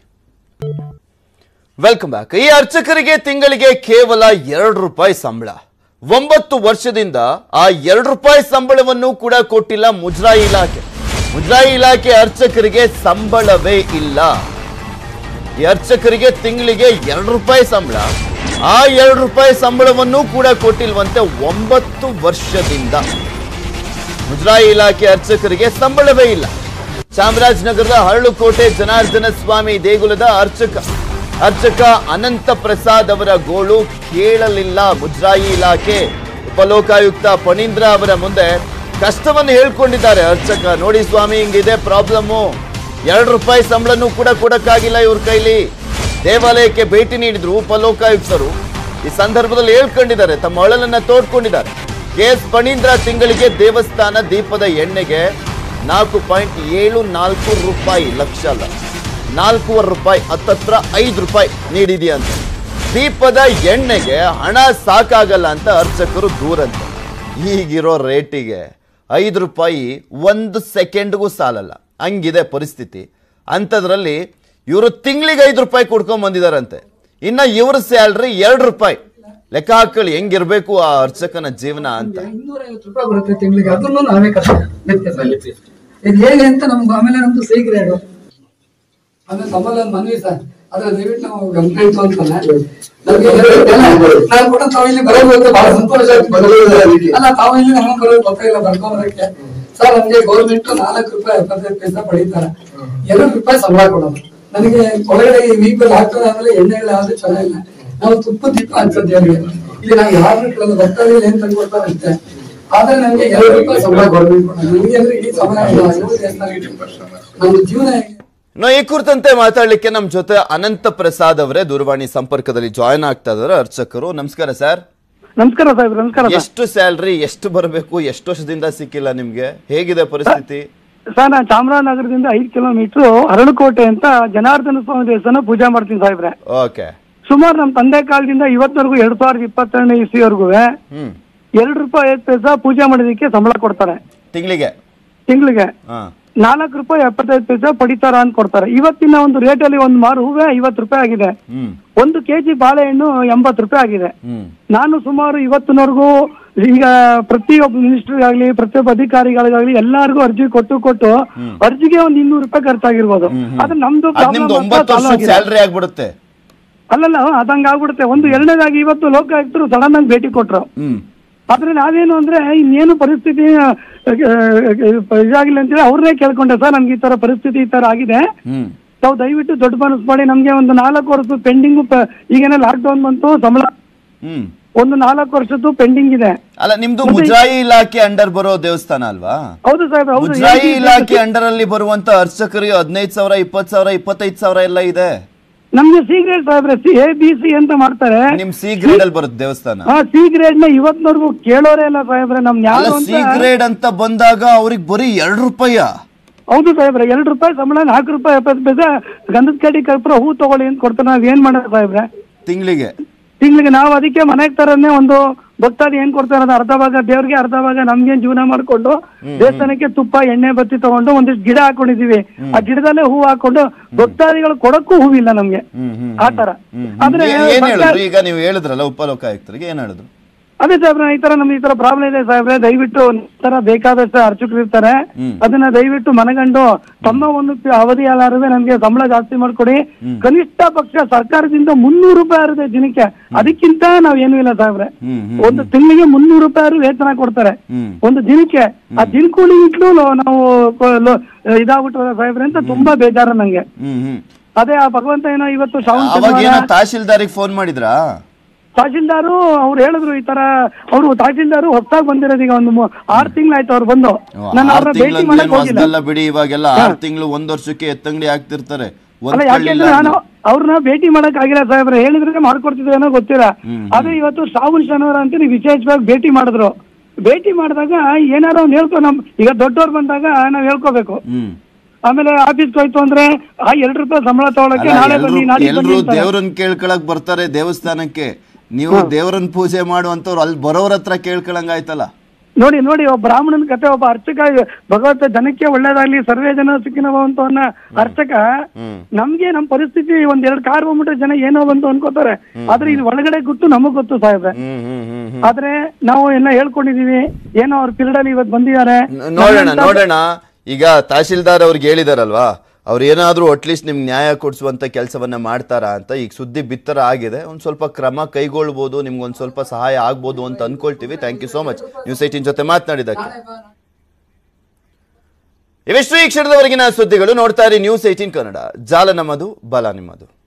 ವೆಲ್ಕಮ್ ಬ್ಯಾಕ್ ಈ ಅರ್ಚಕರಿಗೆ ತಿಂಗಳಿಗೆ ಕೇವಲ ಎರಡು ರೂಪಾಯಿ ಸಂಬಳ ಒಂಬತ್ತು ವರ್ಷದಿಂದ ಆ ಎರಡು ರೂಪಾಯಿ ಸಂಬಳವನ್ನು ಕೂಡ ಕೊಟ್ಟಿಲ್ಲ ಮುಜರಾಯಿ ಇಲಾಖೆ ಮುಜರಾಯಿ ಇಲಾಖೆ ಅರ್ಚಕರಿಗೆ ಸಂಬಳವೇ ಇಲ್ಲ ಈ ಅರ್ಚಕರಿಗೆ ತಿಂಗಳಿಗೆ ಎರಡು ರೂಪಾಯಿ ಸಂಬಳ ಆ ಎರಡು ರೂಪಾಯಿ ಸಂಬಳವನ್ನು ಕೂಡ ಕೊಟ್ಟಿಲ್ವಂತೆ ಒಂಬತ್ತು ವರ್ಷದಿಂದ ಮುಜರಾಯಿ ಇಲಾಖೆ ಅರ್ಚಕರಿಗೆ ಸಂಬಳವೇ ಇಲ್ಲ ಚಾಮರಾಜನಗರದ ಹರಳುಕೋಟೆ ಜನಾರ್ದನ ಸ್ವಾಮಿ ದೇಗುಲದ ಅರ್ಚಕ ಅರ್ಚಕ ಅನಂತ ಪ್ರಸಾದ್ ಅವರ ಗೋಳು ಕೇಳಲಿಲ್ಲ ಮುಜರಾಯಿ ಇಲಾಖೆ ಉಪಲೋಕಾಯುಕ್ತ ಫಣೀಂದ್ರ ಅವರ ಮುಂದೆ ಕಷ್ಟವನ್ನು ಹೇಳ್ಕೊಂಡಿದ್ದಾರೆ ಅರ್ಚಕ ನೋಡಿ ಸ್ವಾಮಿ ಹಿಂಗಿದೆ ಪ್ರಾಬ್ಲಮ್ಮು ಎರಡು ರೂಪಾಯಿ ಸಂಬಳನೂ ಕೂಡ ಕೊಡಕ್ಕಾಗಿಲ್ಲ ಇವ್ರ ಕೈಲಿ ದೇವಾಲಯಕ್ಕೆ ಭೇಟಿ ನೀಡಿದ್ರು ಉಪಲೋಕಾಯುಕ್ತರು ಈ ಸಂದರ್ಭದಲ್ಲಿ ಹೇಳ್ಕೊಂಡಿದ್ದಾರೆ ತಮ್ಮ ಅಳಲನ್ನ ತೋಡ್ಕೊಂಡಿದ್ದಾರೆ ಕೆ ಎಸ್ ಫಣೀಂದ್ರ ತಿಂಗಳಿಗೆ ದೇವಸ್ಥಾನ ದೀಪದ ಎಣ್ಣೆಗೆ ನಾಲ್ಕು ಪಾಯಿಂಟ್ ಏಳು ನಾಲ್ಕು ರೂಪಾಯಿ ಲಕ್ಷ ಅಲ್ಲ ನಾಲ್ಕೂವರೆ ರೂಪಾಯಿ ಹತ್ತತ್ರ ಐದು ರೂಪಾಯಿ ನೀಡಿದೆಯಂತೆ ದೀಪದ ಎಣ್ಣೆಗೆ ಹಣ ಸಾಕಾಗಲ್ಲ ಅಂತ ಅರ್ಚಕರು ದೂರಂತೆ ಈಗಿರೋ ರೇಟಿಗೆ ಐದು ರೂಪಾಯಿ ಒಂದು ಸೆಕೆಂಡ್ಗೂ ಸಾಲಲ್ಲ ಹಂಗಿದೆ ಪರಿಸ್ಥಿತಿ ಅಂಥದ್ರಲ್ಲಿ ಇವರು ತಿಂಗಳಿಗೆ ಐದು ರೂಪಾಯಿ ಕೊಡ್ಕೊಂಡ್ ಬಂದಿದಾರಂತೆ ಇನ್ನ ಇವ್ರ ಸ್ಯಾಲ್ರಿ ಎರಡು ರೂಪಾಯಿ ಲೆಕ್ಕ ಹಾಕೊಳ್ಳಿ ಹೆಂಗಿರ್ಬೇಕು ಆ ಅರ್ಚಕನ ಜೀವನ ಅಂತ ಇನ್ನೂರೈವತ್ತು ರೂಪಾಯಿ ಬರುತ್ತೆ ತಿಂಗಳಿಗೆ ಅದನ್ನು ನಾವೇ ಕಷ್ಟ ವ್ಯತ್ಯಾಸ ಇದು ಹೇಗೆ ಅಂತ ನಮ್ಗೆ ಆಮೇಲೆ ನಮ್ದು ಸಿ ಗ್ರೇಡ್ ಆಮೇಲೆ ನಮ್ಮಲ್ಲಿ ಒಂದು ಮನವಿ ಸರ್ ಅದ್ರ ದಯವಿಟ್ಟು ನಾವು ಗಮನ ಇತ್ತು ಅಂತಲ್ಲ ನಮ್ಗೆ ನಾನು ಕೂಡ ತಾವು ಇಲ್ಲಿ ಬರೋದು ಅಂತ ಬಹಳ ಸಂತೋಷ ಆಯ್ತು ಅಲ್ಲ ತಾವು ಇಲ್ಲಿ ನಮ್ಮ ಬರೋದು ಗೊತ್ತಾಗಿಲ್ಲ ಬರ್ಕೊಂಬರಕ್ಕೆ ಸರ್ ನಮ್ಗೆ ಗೌರ್ಮೆಂಟ್ ನಾಲ್ಕು ರೂಪಾಯಿ ಎಪ್ಪತ್ತೈದು ಪೈಸಾ ಪಡೀತಾರೆ ಎರಡು ರೂಪಾಯಿ ಸಂಬಳ ಕೊಡೋದು ನನಗೆ ಒಳಗಡೆ ಈ ವೀಕಲ್ ಹಾಕೋದು ಆಮೇಲೆ ಎಣ್ಣೆಗಳು ಯಾವ್ದು ಚೆನ್ನಾಗಿಲ್ಲ ನಾವು ತುಪ್ಪ ದೀಪ ಅನ್ಸದ್ ಹೇಳಿ ಇಲ್ಲಿ ನಾವು ಯಾರು ಕೇಳೋದು ಬರ್ತಾರೆ ಏನ್ ತಂದು ಕೊಡ್ತಾರೆ ಅಷ್ಟೇ ಆದ್ರೆ ನಮ್ಗೆ ಎರಡು ರೂಪಾಯಿ ಸಂಬಳ ಗೌರ್ಮೆಂಟ್ ಕೊಡೋದು ನಮ್ಗೆ ಅಂದ್ರೆ ಇಡೀ ಸಂಬಳ ಇಲ್ಲ, ಇವ್ರು ದೇವಸ್ಥಾನ ಇಟ್ಟು. ನಮ್ಮ ಜೀವನ ಹೇಗೆ ಇನ್ನು ಈ ಕುರಿತಂತೆ ಮಾತಾಡ್ಲಿಕ್ಕೆ ನಮ್ಮ ಜೊತೆ ಅನಂತ ಪ್ರಸಾದ್ ಅವರೇ ದೂರವಾಣಿ ಸಂಪರ್ಕದಲ್ಲಿ ಜಾಯ್ನ್ ಆಗ್ತಾ ಇದಾರೆ ಅರ್ಚಕರು ನಮಸ್ಕಾರ ಸರ್ ನಮಸ್ಕಾರ ಸಾಹೇಬ್ರೆ ನಮಸ್ಕಾರ ಸರ್. ಎಷ್ಟು ಸ್ಯಾಲ್ರಿ ಎಷ್ಟು ಬರಬೇಕು ಎಷ್ಟು ವರ್ಷದಿಂದ ಸಿಕ್ಕಿಲ್ಲ ನಿಮ್ಗೆ ಹೇಗಿದೆ ಪರಿಸ್ಥಿತಿ ಸರ್ ನಾನು ಚಾಮರಾಜನಗರದಿಂದ ಐದು ಕಿಲೋಮೀಟರ್ ಅರಳುಕೋಟೆ ಅಂತ ಜನಾರ್ದನ ಸ್ವಾಮಿ ದೇವಸ್ಥಾನ ಪೂಜೆ ಮಾಡ್ತೀನಿ ಸಾಹೇಬ್ರೆ ಓಕೆ ಸುಮಾರು ನಮ್ಮ ತಂದೆ ಕಾಲದಿಂದ ಇವತ್ತವರೆಗೂ ಎರಡ್ ಸಾವಿರದ ಇಪ್ಪತ್ತೆರಡನೇ ಇಸ್ವಿವರೆಗೂ ಹ್ಮ್ ಎರಡು ರೂಪಾಯಿ ಐದು ಪೈಸಾ ಪೂಜೆ ಮಾಡೋದಕ್ಕೆ ಸಂಬಳ ಕೊಡ್ತಾರೆ ತಿಂಗಳಿಗೆ ತಿಂಗಳಿಗೆ ಹಾ ನಾಲ್ಕು ರೂಪಾಯಿ ಎಪ್ಪತ್ತೈದು ಪೈಸಾ ಪಡಿತಾರ ಅಂತ ಕೊಡ್ತಾರೆ ಇವತ್ತಿನ ಒಂದು ರೇಟಲ್ಲಿ ಒಂದು ಮಾರು ಹೂವೇ ಐವತ್ತು ರೂಪಾಯಿ ಆಗಿದೆ ಹ್ಮ್ ಒಂದು ಕೆಜಿ ಬಾಳೆಹಣ್ಣು ಎಂಬತ್ತು ರೂಪಾಯಿ ಆಗಿದೆ ಹ್ಮ್ ನಾನು ಸುಮಾರು ಇವತ್ತಿನವರೆಗೂ ಈಗ ಪ್ರತಿಯೊಬ್ಬ ಮಿನಿಸ್ಟರ್ ಆಗ್ಲಿ ಪ್ರತಿಯೊಬ್ಬ ಅಧಿಕಾರಿಗಳಿಗಾಗ್ಲಿ ಎಲ್ಲಾರ್ಗೂ ಅರ್ಜಿ ಕೊಟ್ಟು ಕೊಟ್ಟು ಅರ್ಜಿಗೆ ಒಂದ್ ಇನ್ನೂರು ರೂಪಾಯಿ ಖರ್ಚಾಗಿರ್ಬೋದು ಆದ್ರೆ ನಮ್ದು ಅದ್ problem ನಿಮ್ದು ಮಾತ್ರ ಒಂಬತ್ತು solve ವರ್ಷ ಆಗಿದೆ. ಸ್ಯಾಲ್ರಿ ಆಗ್ಬಿಡುತ್ತೆ ಅಲ್ಲಲ್ಲ ಅದಂಗ ಆಗ್ಬಿಡುತ್ತೆ ಒಂದು ಎರಡನೇದಾಗಿ ಇವತ್ತು ಲೋಕಾಯುಕ್ತರು ಸಡನ್ ಆಗಿ ಭೇಟಿ ಕೊಟ್ರು ಹ್ಮ್ ಆದ್ರೆ ನಾವೇನು ಅಂದ್ರೆ ಇನ್ನೇನು ಪರಿಸ್ಥಿತಿ ಆ, ಆ, ಇದಾಗಿಲ್ಲ ಅಂತೇಳಿ ಅವ್ರನ್ನೇ ಕೇಳ್ಕೊಂಡೆ ಸರ್ ನಮ್ಗೆ ಈ ತರ ಪರಿಸ್ಥಿತಿ ಈ ತರ ಆಗಿದೆ ಹ್ಮ್ ತಾವು ದಯವಿಟ್ಟು ದೊಡ್ಡ ಮನಸ್ಸು ಮಾಡಿ ನಮ್ಗೆ ಒಂದು ನಾಲ್ಕು ವರ್ಷ ಪೆಂಡಿಂಗ್ ಈಗೇನೆ ಲಾಕ್ ಡೌನ್ ಬಂತು ಸಂಬಳ ಹ್ಮ್ ಒಂದು ನಾಲ್ಕು ವರ್ಷದ್ದು ಪೆಂಡಿಂಗ್ ಇದೆ ಅಲ್ಲ ನಿಮ್ದು ಮುಜರಾಯಿ ಇಲಾಖೆ ಅಂಡರ್ ಬರೋ ದೇವಸ್ಥಾನ ಅಲ್ವಾ ಹೌದು ಸಾಹೇಬ್ ಹೌದು ಮುಜರಾಯಿ ಇಲಾಖೆ ಅಂಡರ್ ಅಲ್ಲಿ ಬರುವಂತ ಅರ್ಚಕರಿಗೆ ಹದಿನೈದು ಸಾವಿರ ಇಪ್ಪತ್ತು ಸಾವಿರ ಇಪ್ಪತ್ತೈದು ಸಾವಿರ ಎಲ್ಲ ಇದೆ ನಮ್ಗೆ ಸಿ ಗ್ರೇಡ್ ಸಾಹೇಬ್ರೆ ಸಿ ಎ ಬಿ ಸಿ ಅಂತ ಮಾಡ್ತಾರೆ ನಿಮ್ ಸಿ ಗ್ರೇಡ್ ಅಲ್ಲಿ ಬರುತ್ತೆ ದೇವಸ್ಥಾನ ಆ ಸಿ ಗ್ರೇಡ್ ನ ಇವತ್ತಿನವರೆಗೂ ಕೇಳೋರೇ ಇಲ್ಲ ಸಾಹೇಬ್ರೆ ನಮ್ ಅಲ್ಲ ಯಾರು ಸಿ ಅಂತ ಗ್ರೇಡ್ ಅಂತ ಬಂದಾಗ ಅವ್ರಿಗೆ ಬರೀ ಎರಡು ರೂಪಾಯಿ ಹೌದು ಸಾಹೇಬ್ರೆ ಎರಡು ರೂಪಾಯಿ ಸಂಬಳ ನಾಲ್ಕು ರೂಪಾಯಿ ಎಪ್ಪತ್ತು ಪೈಸೆ ಗಂಧದ ಕಡ್ಡಿ ಕರ್ಪೂರ ಹೂ ತಗೊಳ್ಳಿ ಅಂತ ಕೊಡ್ತಾರೆ ನಾವ್ ಏನ್ ಮಾಡೋದು ಸಾಹೇಬ್ರೆ ತಿಂಗಳಿಗೆ ತಿಂಗಳಿಗೆ ನಾವು ಅದಕ್ಕೆ ಮನೆಗೆ ತರನೇ ಒಂದು ಭಕ್ತಾದಿ ಏನ್ ಕೊಡ್ತಾರೆ ಅದು ಅರ್ಧ ಭಾಗ ದೇವ್ರಿಗೆ ಅರ್ಧ ಭಾಗ ನಮ್ಗೆ ಜೀವನ ಮಾಡ್ಕೊಂಡು ದೇವಸ್ಥಾನಕ್ಕೆ ತುಪ್ಪ ಎಣ್ಣೆ ಬತ್ತಿ ತಗೊಂಡು ಒಂದಿಷ್ಟು ಗಿಡ ಹಾಕೊಂಡಿದೀವಿ ಆ ಗಿಡದಲ್ಲೇ ಹೂ ಹಾಕೊಂಡು ಭಕ್ತಾದಿಗಳು ಕೊಡಕ್ಕೂ ಹೂವಿಲ್ಲ ನಮ್ಗೆ ಆ ತರ ಆದ್ರೆ ಏನ್ ಏನ್ ಸರ್ಕಾರ- ಹೇಳಿದ್ರು ಈಗ ನೀವು ಹೇಳಿದ್ರಲ್ಲ ಉಪಲೋಕಾಯುಕ್ತರಿಗೆ ಏನ್ ಹೇಳಿದ್ರು ಅದೇ ಸಾಹೇಬ್ರೆ ಈ ತರ ನಮ್ಗೆ ಈ ತರ ಪ್ರಾಬ್ಲಮ್ ಇದೆ ಸಾಹೇಬ್ರೆ ದಯವಿಟ್ಟು ಈ ತರ ಬೇಕಾದಷ್ಟು ಅರ್ಚಕರು ಇರ್ತಾರೆ ಅದನ್ನ ದಯವಿಟ್ಟು ಮನಗಂಡು ತಮ್ಮ ಒಂದು ಪಿ- ಅವಧಿ ಅಲಾರದೆ ನಮ್ಗೆ ಸಂಬಳ ಜಾಸ್ತಿ ಮಾಡ್ಕೊಡಿ ಕನಿಷ್ಠ ಪಕ್ಷ ಸರ್ಕಾರದಿಂದ ಮುನ್ನೂರು ರೂಪಾಯಿ ಇರುತ್ತೆ ದಿನಕ್ಕೆ ಅದಕ್ಕಿಂತ ನಾವ್ ಏನು ಇಲ್ಲ ಸಾಹೇಬ್ರೆ ಹ್ಮ್ ಒಂದು ತಿಂಗಳಿಗೆ ಮುನ್ನೂರು ರೂಪಾಯಿ ವೇತನ ಕೊಡ್ತಾರೆ ಹ್ಮ್ ಒಂದು ದಿನಕ್ಕೆ ಆ ದಿನಕೂಲಿ ಇಟ್ಲು ನಾವು ಕೊ- ಲೊ- ಇದಾಗ್ಬಿಟ್ಟು ಸಾಹೇಬ್ರೆ ಅಂತ ತುಂಬಾ ಬೇಜಾರು ನಂಗೆ ಹ್ಮ್ ಹ್ಮ್ ಅದೇ ಆ ಭಗವಂತ ಏನೋ ಇವತ್ತು ಶ್ರಾವಣ ಅವಾಗ ಶನಿವಾರ- ಏನೋ ತಹಶೀಲ್ದಾರಿಗೆ ಫೋನ್ ಮಾಡಿದ್ರಾ ತಹಶೀಲ್ದಾರು ಅವ್ರು ಹೇಳಿದ್ರು ಈ ತರ ಅವರು ತಹಶೀಲ್ದಾರು ಹೊಸದಾಗಿ ಬಂದಿರೋದು ಈಗ ಒಂದು ಮೂ- ಆರು ತಿಂಗಳಾಯ್ತು ಅವ್ರು ಬಂದು ನಾನು ಆರ್ ಅವ್ರನ್ನ ಭೇಟಿ ತಿಂಗಳು ಮಾಡಕ್ ಹೋಗಿಲ್ಲ ಹೊಸದಲ್ಲ ಬಿಡಿ ಇವಾಗೆಲ್ಲ ಆರ್ ತಿಂಗಳು ಒಂದ್ ವರ್ಷಕ್ಕೆ ಎತ್ತಂಗಡಿ ಆಗ್ತಿರ್ತಾರೆ ಒಂದ್ ಅಲ್ಲ ಕಳ್ಳಿಲ್ಲ ಯಾಕೆಂದ್ರೆ ನಾನು ಅವ್ರನ್ನ ಭೇಟಿ ಮಾಡಕ್ ಆಗಿಲ್ಲ ಸಾಹೇಬ್ರೆ ಹೇಳಿದ್ರೆ ಮಾಡ್ಕೊಡ್ತಿದ್ವಿ ಏನೋ ಗೊತ್ತಿಲ್ಲ ಆದ್ರೆ ಇವತ್ತು ಶ್ರಾವಣ ಶನಿವಾರ ಅಂತ ನೀವು ವಿಶೇಷವಾಗಿ ಭೇಟಿ ಮಾಡಿದ್ರು ಭೇಟಿ ಮಾಡಿದಾಗ ಏನಾರ ಒಂದ್ ಹೇಳ್ಕೊ ನಮ್ ಈಗ ದೊಡ್ಡವ್ರು ಬಂದಾಗ ನಾವ್ ಹೇಳ್ಕೋಬೇಕು ಹ್ಮ್ ಆಮೇಲೆ ಆಫೀಸ್ಗೆ ಹೋಯ್ತು ಅಂದ್ರೆ ಆ ಎರಡು ರೂಪಾಯಿ ಸಂಬಳ ತಗೊಳಕ್ಕೆ ಅಲ್ಲ, ನಾಳೆ ಎಲ್ರು ಬನ್ನಿ ನಾಳೆ ಎಲ್ರು ಬನ್ನಿ ಅಂತಾರೆ. ದೇವ್ರನ್ನ ಕೇಳ್ಕೊಳಕ್ ಬರ್ತಾರೆ ದೇವಸ್ಥಾನಕ್ಕೆ ನೀವು ದೇವ್ರನ್ನ ಪೂಜೆ ಮಾಡುವಂತವ್ರು ಅಲ್ಲಿ ಬರೋರ ಹತ್ರ ಕೇಳ್ಕೊಳಂಗ್ ಆಯ್ತಲ್ಲ ನೋಡಿ ನೋಡಿ ಒಬ್ಬ ಬ್ರಾಹ್ಮಣನ ಕತೆ ಒಬ್ಬ ಅರ್ಚಕ ಭಗವಂತ ಜನಕ್ಕೆ ಒಳ್ಳೇದಾಗ್ಲಿ ಸರ್ವೇ ಜನ ಸುಖಿನವಂತವನ್ನ ಅರ್ಚಕ ನಮ್ಗೆ ನಮ್ ಪರಿಸ್ಥಿತಿ ಒಂದ್ ಎರಡ್ ಕಾರ್ ಬಂದ್ಬಿಟ್ರೆ ಜನ ಏನೋ ಬಂತು ಅನ್ಕೋತಾರೆ ಆದ್ರೆ ಇದು ಒಳಗಡೆ ಗೊತ್ತು ನಮಗ್ ಗೊತ್ತು ಸಾಹೇಬ್ರೆ ಹ್ಮ್ ಹ್ಮ್ ಹ್ಮ್ ಹ್ಮ್ ಆದ್ರೆ ನಾವು ಎಲ್ಲ ಹೇಳ್ಕೊಂಡಿದೀವಿ ಏನೋ ಅವ್ರ ಪೀರಿಯಡ್ ಅಲ್ಲಿ ಇವತ್ತು ಬಂದಿದ್ದಾರೆ ನ- ನೋಡೋಣ ನೋಡೋಣ ಈಗ ತಹಶೀಲ್ದಾರ್ ಅವ್ರಿಗೆ ಹೇಳಿದಾರಲ್ವಾ ಅವ್ರು ಏನಾದ್ರೂ ಅಟ್ಲೀಸ್ಟ್ ನಿಮ್ಗೆ ನ್ಯಾಯ ಕೊಡಿಸುವಂತ ಕೆಲಸವನ್ನ ಮಾಡ್ತಾರಾ ಅಂತ ಈಗ ಸುದ್ದಿ ಬಿತ್ತರ ಆಗಿದೆ ಒಂದ್ ಸ್ವಲ್ಪ ಕ್ರಮ ಕೈಗೊಳ್ಬೋದು ನಿಮ್ಗೆ ಒಂದ್ ಸ್ವಲ್ಪ ಸಹಾಯ ಆಗ್ಬೋದು ಅಂತ ಅನ್ಕೊಳ್ತೀವಿ thank you so much news eighteen ಜೊತೆ ಮಾತನಾಡಿದಕ್ಕೆ ಇವೆಷ್ಟು ಈ ಕ್ಷಣದವರೆಗಿನ ಸುದ್ದಿಗಳು ನೋಡ್ತಾ ಇರಿ ನ್ಯೂಸ್ ಏಟೀನ್ ಕನ್ನಡ ಜಾಲ ನಮ್ಮದು ಬಲ ನಿಮ್ಮದು